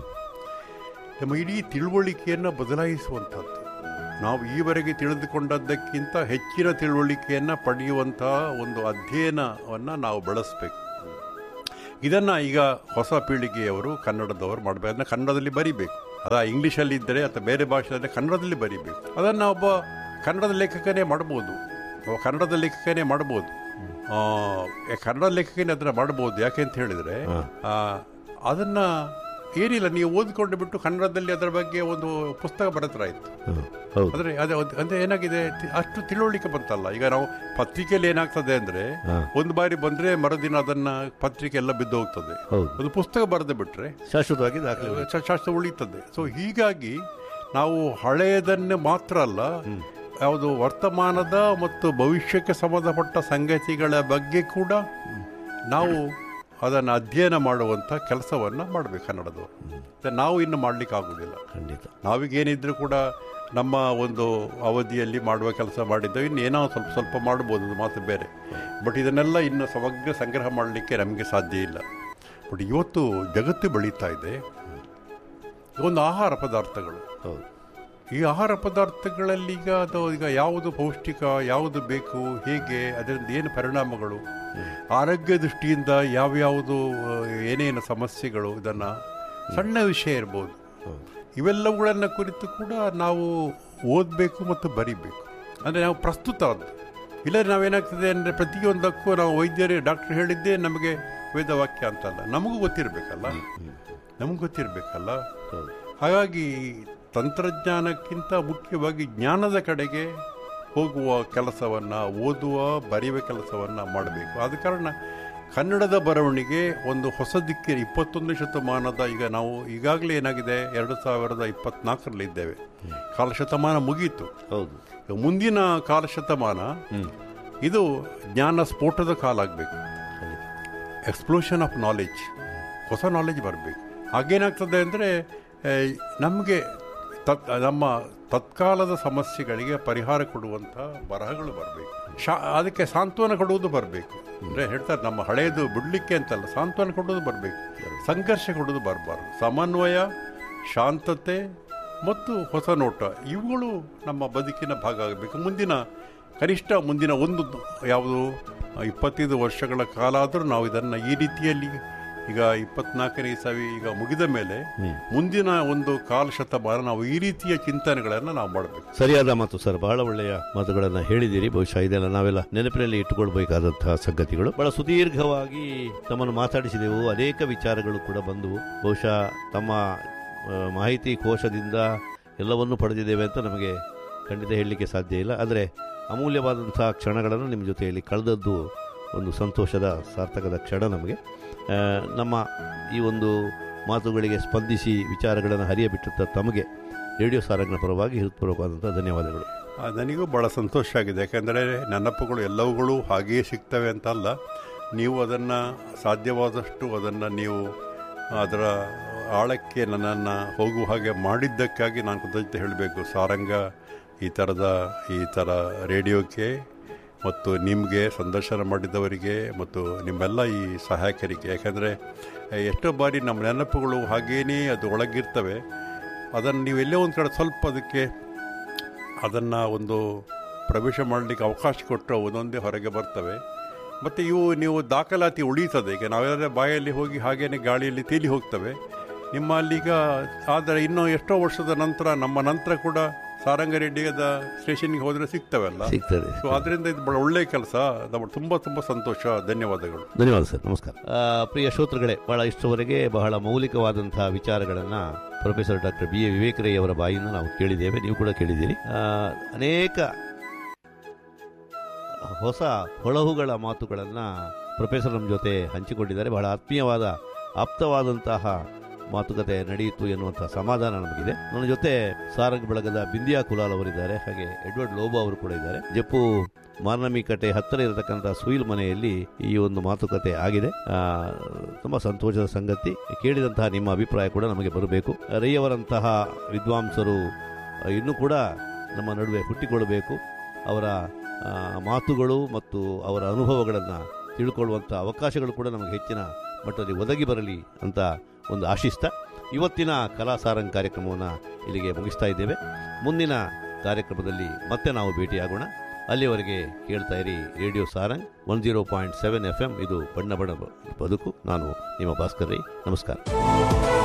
ನಮ್ಮ ಇಡೀ ತಿಳುವಳಿಕೆಯನ್ನು ಬದಲಾಯಿಸುವಂಥದ್ದು ನಾವು ಈವರೆಗೆ ತಿಳಿದುಕೊಂಡದ್ದಕ್ಕಿಂತ ಹೆಚ್ಚಿನ ತಿಳುವಳಿಕೆಯನ್ನು ಪಡೆಯುವಂತಹ ಒಂದು ಅಧ್ಯಯನವನ್ನು ನಾವು ಬೆಳೆಸಬೇಕು ಇದನ್ನು ಈಗ ಹೊಸ ಪೀಳಿಗೆಯವರು ಕನ್ನಡದವರು ಮಾಡಬೇಕು ಅದನ್ನು ಕನ್ನಡದಲ್ಲಿ ಬರಿಬೇಕು ಅದ ಇಂಗ್ಲೀಷಲ್ಲಿ ಇದ್ದರೆ ಅಥವಾ ಬೇರೆ ಭಾಷೆಯಲ್ಲಿ ಕನ್ನಡದಲ್ಲಿ ಬರಿಬೇಕು ಅದನ್ನು ಒಬ್ಬ ಕನ್ನಡದ ಲೇಖಕನೇ ಮಾಡ್ಬೋದು ಒಬ್ಬ ಕನ್ನಡದ ಲೇಖಕನೇ ಮಾಡ್ಬೋದು ಆ, ಏ, ಕನ್ನಡ ಲೇಖಕನೇ ಅದನ್ನು ಮಾಡ್ಬೋದು ಯಾಕೆ ಅಂತ ಹೇಳಿದರೆ ಅದನ್ನು ಏನಿಲ್ಲ ನೀವು ಓದಿಕೊಂಡು ಬಿಟ್ಟು ಕನ್ನಡದಲ್ಲಿ ಅದರ ಬಗ್ಗೆ ಒಂದು ಪುಸ್ತಕ ಬರೆದ್ರಾಯ್ತು ಹ್ಮ್. ಹೌದು ಅಂದ್ರೆ ಅದೇ ಒಂದು- ಅಂದ್ರೆ ಏನಾಗಿದೆ ತಿ- ಅಷ್ಟು ತಿಳುವಳಿಕೆ ಬಂತಲ್ಲ ಈಗ ನಾವು ಪತ್ರಿಕೆಯಲ್ಲಿ ಏನಾಗ್ತದೆ ಅಂದ್ರೆ ಹಾ. ಒಂದು ಬಾರಿ ಬಂದ್ರೆ ಮರುದಿನ ಅದನ್ನ ಪತ್ರಿಕೆ ಎಲ್ಲ ಬಿದ್ದು ಹೋಗ್ತದೆ ಹೌದು ಒಂದು ಪುಸ್ತಕ ಬರೆದು ಬಿಟ್ರೆ ಶಾಶ್ವತವಾಗಿ ದಾಖಲೆ ಉಳಿಯುತ್ತೆ. ಶ- ಶಾಸ್ತ್ರ ಉಳಿತದೆ ಸೊ ಹೀಗಾಗಿ ನಾವು ಹಳೆಯದನ್ನೇ ಮಾತ್ರ ಅಲ್ಲ ಯಾವುದು ವರ್ತಮಾನದ ಮತ್ತು ಭವಿಷ್ಯಕ್ಕೆ ಸಂಬಂಧಪಟ್ಟ ಸಂಗತಿಗಳ ಬಗ್ಗೆ ಕೂಡ ನಾವು ಅದನ್ನು ಅಧ್ಯಯನ ಮಾಡುವಂಥ ಕೆಲಸವನ್ನು ಮಾಡಬೇಕು ಕನ್ನಡದ ನಾವು ಇನ್ನು ಮಾಡಲಿಕ್ಕೆ ಆಗುವುದಿಲ್ಲ ಖಂಡಿತ ನಾವೀಗೇನಿದ್ರೂ ಕೂಡ ನಮ್ಮ ಒಂದು ಅವಧಿಯಲ್ಲಿ ಮಾಡುವ ಕೆಲಸ ಮಾಡಿದ್ದೇವೆ ಇನ್ನು ಏನೋ ಸ್ವಲ್ಪ ಸ್ವಲ್ಪ ಮಾಡ್ಬೋದು ಅದು ಮಾತು ಬೇರೆ ಬಟ್ ಇದನ್ನೆಲ್ಲ ಇನ್ನು ಸಮಗ್ರ ಸಂಗ್ರಹ ಮಾಡಲಿಕ್ಕೆ ನಮಗೆ ಸಾಧ್ಯ ಇಲ್ಲ ಬಟ್ ಇವತ್ತು ಜಗತ್ತು ಬೆಳೀತಾ ಇದೆ ಒಂದು ಆಹಾರ ಪದಾರ್ಥಗಳು ಹೌದು ಈ ಆಹಾರ ಪದಾರ್ಥಗಳಲ್ಲಿ ಈಗ ಅದು ಈಗ ಯಾವುದು ಪೌಷ್ಟಿಕ ಯಾವುದು ಬೇಕು ಹೇಗೆ ಅದರಿಂದ ಏನು ಪರಿಣಾಮಗಳು ಆರೋಗ್ಯ ದೃಷ್ಟಿಯಿಂದ ಯಾವ್ಯಾವುದು ಆ, ಏನೇನು ಸಮಸ್ಯೆಗಳು ಇದನ್ನು ಸಣ್ಣ ವಿಷಯ ಇರ್ಬೋದು ಇವೆಲ್ಲವುಗಳನ್ನು ಕುರಿತು ಕೂಡ ನಾವು ಓದಬೇಕು ಮತ್ತು ಬರಿಬೇಕು ಅಂದರೆ ನಾವು ಪ್ರಸ್ತುತ ಅದು ಇಲ್ಲದ್ರೆ ನಾವೇನಾಗ್ತದೆ ಅಂದರೆ ಪ್ರತಿಯೊಂದಕ್ಕೂ ನಾವು ವೈದ್ಯರೇ ಡಾಕ್ಟರ್ ಹೇಳಿದ್ದೇ ನಮಗೆ ವೇದವಾಕ್ಯ ಅಂತಲ್ಲ ನಮಗೂ ಗೊತ್ತಿರಬೇಕಲ್ಲ ನಮಗೂ ಗೊತ್ತಿರಬೇಕಲ್ಲ ಹೌದು ಹಾಗಾಗಿ ತಂತ್ರಜ್ಞಾನಕ್ಕಿಂತ ಮುಖ್ಯವಾಗಿ ಜ್ಞಾನದ ಕಡೆಗೆ ಹೋಗುವ ಕೆಲಸವನ್ನು ಓದುವ ಬರೆಯುವ ಕೆಲಸವನ್ನು ಮಾಡಬೇಕು ಆದ ಕಾರಣ ಕನ್ನಡದ ಬರವಣಿಗೆ ಒಂದು ಹೊಸ ದಿಕ್ಕಿನ ಇಪ್ಪತ್ತೊಂದು ಶತಮಾನದ ಈಗ ನಾವು ಈಗಾಗಲೇ ಏನಾಗಿದೆ ಎರಡು ಸಾವಿರದ ಇಪ್ಪತ್ನಾಲ್ಕರಲ್ಲಿ ಇದ್ದೇವೆ ಕಾಲಶತಮಾನ ಮುಗೀತು ಹೌದು ಈಗ ಮುಂದಿನ ಕಾಲಶತಮಾನ ಇದು ಜ್ಞಾನ ಸ್ಫೋಟದ ಕಾಲ ಆಗಬೇಕು ಖಂಡಿತ ಎಕ್ಸ್ಪ್ಲೋಷನ್ ಆಫ್ ನಾಲೆಜ್ ಹೊಸ ನಾಲೆಜ್ ಬರಬೇಕು ಹಾಗೇನಾಗ್ತದೆ ಅಂದರೆ ನಮಗೆ ತತ್ ನಮ್ಮ ತತ್ಕಾಲದ ಸಮಸ್ಯೆಗಳಿಗೆ ಪರಿಹಾರ ಕೊಡುವಂಥ ಬರಹಗಳು ಬರಬೇಕು ಶಾ ಅದಕ್ಕೆ ಸಾಂತ್ವನ ಕೊಡುವುದು ಬರಬೇಕು ಅಂದರೆ ಹೇಳ್ತಾರೆ ನಮ್ಮ ಹಳೆಯದು ಬಿಡಲಿಕ್ಕೆ ಅಂತಲ್ಲ ಸಾಂತ್ವನ ಕೊಡೋದು ಬರಬೇಕು ಸಂಘರ್ಷ ಕೊಡೋದು ಬರಬಾರ್ದು ಸಮನ್ವಯ ಶಾಂತತೆ ಮತ್ತು ಹೊಸ ನೋಟ ಇವುಗಳು ನಮ್ಮ ಬದುಕಿನ ಭಾಗ ಆಗಬೇಕು ಮುಂದಿನ ಕನಿಷ್ಠ ಮುಂದಿನ ಒಂದು ಯಾವುದು ಇಪ್ಪತ್ತೈದು ವರ್ಷಗಳ ಕಾಲ ಆದರೂ ನಾವು ಇದನ್ನು ಈ ರೀತಿಯಲ್ಲಿ ಈಗ ಇಪ್ಪತ್ನಾಲ್ಕನೇ ಇಸವಿ ಈಗ ಮುಗಿದ ಮೇಲೆ ಮುಂದಿನ ಒಂದು ಕಾಲ ಶತಮಾನ ನಾವು ಈ ರೀತಿಯ ಚಿಂತನೆಗಳನ್ನು ನಾವು ಮಾಡಬೇಕು ಸರಿಯಾದ ಮಾತು ಸರ್ ಬಹಳ ಒಳ್ಳೆಯ ಮಾತುಗಳನ್ನು ಹೇಳಿದಿರಿ ಬಹುಶಃ ಇದೆಲ್ಲ ನಾವೆಲ್ಲ ನೆನಪಿನಲ್ಲಿ ಇಟ್ಟುಕೊಳ್ಬೇಕಾದಂತಹ ಸಂಗತಿಗಳು ಬಹಳ ಸುದೀರ್ಘವಾಗಿ ತಮ್ಮನ್ನು ಮಾತಾಡಿಸಿದೆವು ಅನೇಕ ವಿಚಾರಗಳು ಕೂಡ ಬಂದವು ಬಹುಶಃ ತಮ್ಮ ಆ, ಮಾಹಿತಿ ಕೋಶದಿಂದ ಎಲ್ಲವನ್ನೂ ಪಡೆದಿದ್ದೇವೆ ಅಂತ ನಮಗೆ ಖಂಡಿತ ಹೇಳಲಿಕ್ಕೆ ಸಾಧ್ಯ ಇಲ್ಲ ಆದರೆ ಅಮೂಲ್ಯವಾದಂತಹ ಕ್ಷಣಗಳನ್ನು ನಿಮ್ಮ ಜೊತೆಯಲ್ಲಿ ಕಳೆದದ್ದು ಒಂದು ಸಂತೋಷದ ಸಾರ್ಥಕದ ಕ್ಷಣ ನಮಗೆ ಆ, ನಮ್ಮ ಈ ಒಂದು ಮಾತುಗಳಿಗೆ ಸ್ಪಂದಿಸಿ ವಿಚಾರಗಳನ್ನು ಹರಿಯಬಿಟ್ಟಂಥ ತಮಗೆ ರೇಡಿಯೋ ಸಾರಂಗ್ನ ಪರವಾಗಿ ಹೃತ್ಪೂರ್ವಕವಾದಂಥ ಧನ್ಯವಾದಗಳು ಆ, ನನಗೂ ಭಾಳ ಸಂತೋಷ ಆಗಿದೆ ಯಾಕೆಂದರೆ ನೆನಪುಗಳು ಎಲ್ಲವುಗಳು ಹಾಗೆಯೇ ಸಿಗ್ತವೆ ಅಂತ ಅಲ್ಲ ನೀವು ಅದನ್ನು ಸಾಧ್ಯವಾದಷ್ಟು ಅದನ್ನು ನೀವು ಅದರ ಆಳಕ್ಕೆ ನನ್ನನ್ನು ಹೋಗುವ ಹಾಗೆ ಮಾಡಿದ್ದಕ್ಕಾಗಿ ನಾನು ಕೃತಜ್ಞತೆ ಹೇಳಬೇಕು ಸಾರಂಗ ಈ ಥರದ ಈ ಥರ ರೇಡಿಯೋಕ್ಕೆ ಮತ್ತು ನಿಮಗೆ ಸಂದರ್ಶನ ಮಾಡಿದವರಿಗೆ ಮತ್ತು ನಿಮ್ಮೆಲ್ಲ ಈ ಸಹಾಯಕರಿಗೆ ಯಾಕಂದರೆ ಎಷ್ಟೋ ಬಾರಿ ನಮ್ಮ ನೆನಪುಗಳು ಹಾಗೇನೇ ಅದು ಒಳಗಿರ್ತವೆ ಅದನ್ನು ನೀವು ಎಲ್ಲೇ ಒಂದು ಕಡೆ ಸ್ವಲ್ಪ ಅದಕ್ಕೆ ಅದನ್ನು ಒಂದು ಪ್ರವೇಶ ಮಾಡಲಿಕ್ಕೆ ಅವಕಾಶ ಕೊಟ್ಟರೆ ಒಂದೊಂದೇ ಹೊರಗೆ ಬರ್ತವೆ ಮತ್ತು ಇವು ನೀವು ದಾಖಲಾತಿ ಉಳೀತದೆ ಈಗ ನಾವೆಲ್ಲರ ಬಾಯಲ್ಲಿ ಹೋಗಿ ಹಾಗೇನೆ ಗಾಳಿಯಲ್ಲಿ ತೇಲಿ ಹೋಗ್ತವೆ ನಿಮ್ಮಲ್ಲೀಗ ಆದರೆ ಇನ್ನೂ ಎಷ್ಟೋ ವರ್ಷದ ನಂತರ ನಮ್ಮ ನಂತರ ಕೂಡ ಸಾರಂಗ ರೆಡ್ಡಿಯದ ಸ್ಟೇಷನ್ಗೆ ಹೋದರೆ ಸಿಗ್ತವೆಲ್ಲ ಸಿಗ್ತದೆ ಸೊ ಅದರಿಂದ ಇದು ಬಹಳ ಒಳ್ಳೆಯ ಕೆಲಸ ನಮ್ಮ ತುಂಬ ತುಂಬ ಸಂತೋಷ ಧನ್ಯವಾದಗಳು ಧನ್ಯವಾದ ಸರ್ ನಮಸ್ಕಾರ ಆ, ಪ್ರಿಯ ಶ್ರೋತೃಗಳೇ ಬಹಳ ಇಷ್ಟವರೆಗೆ ಬಹಳ ಮೌಲಿಕವಾದಂತಹ ವಿಚಾರಗಳನ್ನು professor doctor B A Viveka Rai ಅವರ ಬಾಯಿಂದ ನಾವು ಕೇಳಿದ್ದೇವೆ ನೀವು ಕೂಡ ಕೇಳಿದ್ದೀರಿ ಆ, ಅನೇಕ ಹೊಸ ಹೊಳಹುಗಳ ಮಾತುಗಳನ್ನು ಪ್ರೊಫೆಸರ್ ನಮ್ಮ ಜೊತೆ ಹಂಚಿಕೊಂಡಿದ್ದಾರೆ ಬಹಳ ಆತ್ಮೀಯವಾದ ಆಪ್ತವಾದಂತಹ ಮಾತುಕತೆ ನಡೆಯಿತು ಎನ್ನುವಂಥ ಸಮಾಧಾನ ನಮಗಿದೆ ನನ್ನ ಜೊತೆ ಸಾರಂಗ್ ಬಳಗದ ಬಿಂದಿಯಾ ಕುಲಾಲ್ ಅವರಿದ್ದಾರೆ ಹಾಗೆ ಎಡ್ವರ್ಡ್ ಲೋಬೋ ಅವರು ಕೂಡ ಇದ್ದಾರೆ ಜಪ್ಪು ಮಾರ್ನಮಿ ಕಟ್ಟೆ ಹತ್ತಿರ ಇರತಕ್ಕಂಥ ಸುಯಿಲ್ ಮನೆಯಲ್ಲಿ ಈ ಒಂದು ಮಾತುಕತೆ ಆಗಿದೆ ಆ, ತುಂಬಾ ಸಂತೋಷದ ಸಂಗತಿ ಕೇಳಿದಂತಹ ನಿಮ್ಮ ಅಭಿಪ್ರಾಯ ಕೂಡ ನಮಗೆ ಬರಬೇಕು ರೈಯವರಂತಹ ವಿದ್ವಾಂಸರು ಆ, ಇನ್ನೂ ಕೂಡ ನಮ್ಮ ನಡುವೆ ಹುಟ್ಟಿಕೊಳ್ಳಬೇಕು ಅವರ ಆ, ಮಾತುಗಳು ಮತ್ತು ಅವರ ಅನುಭವಗಳನ್ನು ತಿಳ್ಕೊಳ್ಳುವಂಥ ಅವಕಾಶಗಳು ಕೂಡ ನಮಗೆ ಹೆಚ್ಚಿನ ಮಟ್ಟದಲ್ಲಿ ಒದಗಿ ಬರಲಿ ಅಂತ ಒಂದು ಆಶಿಸ್ತಾ ಇವತ್ತಿನ ಕಲಾ ಸಾರಂಗ್ ಕಾರ್ಯಕ್ರಮವನ್ನು ಇಲ್ಲಿಗೆ ಮುಗಿಸ್ತಾ ಇದ್ದೇವೆ ಮುಂದಿನ ಕಾರ್ಯಕ್ರಮದಲ್ಲಿ ಮತ್ತೆ ನಾವು ಭೇಟಿಯಾಗೋಣ ಅಲ್ಲಿವರೆಗೆ ಕೇಳ್ತಾ ಇರಿ radio Sarang one zero point seven F M ಇದು ಬಣ್ಣ ಬಣ್ಣ ಬದುಕು ನಾನು ನಿಮ್ಮ ಭಾಸ್ಕರ್ ರೈ ನಮಸ್ಕಾರ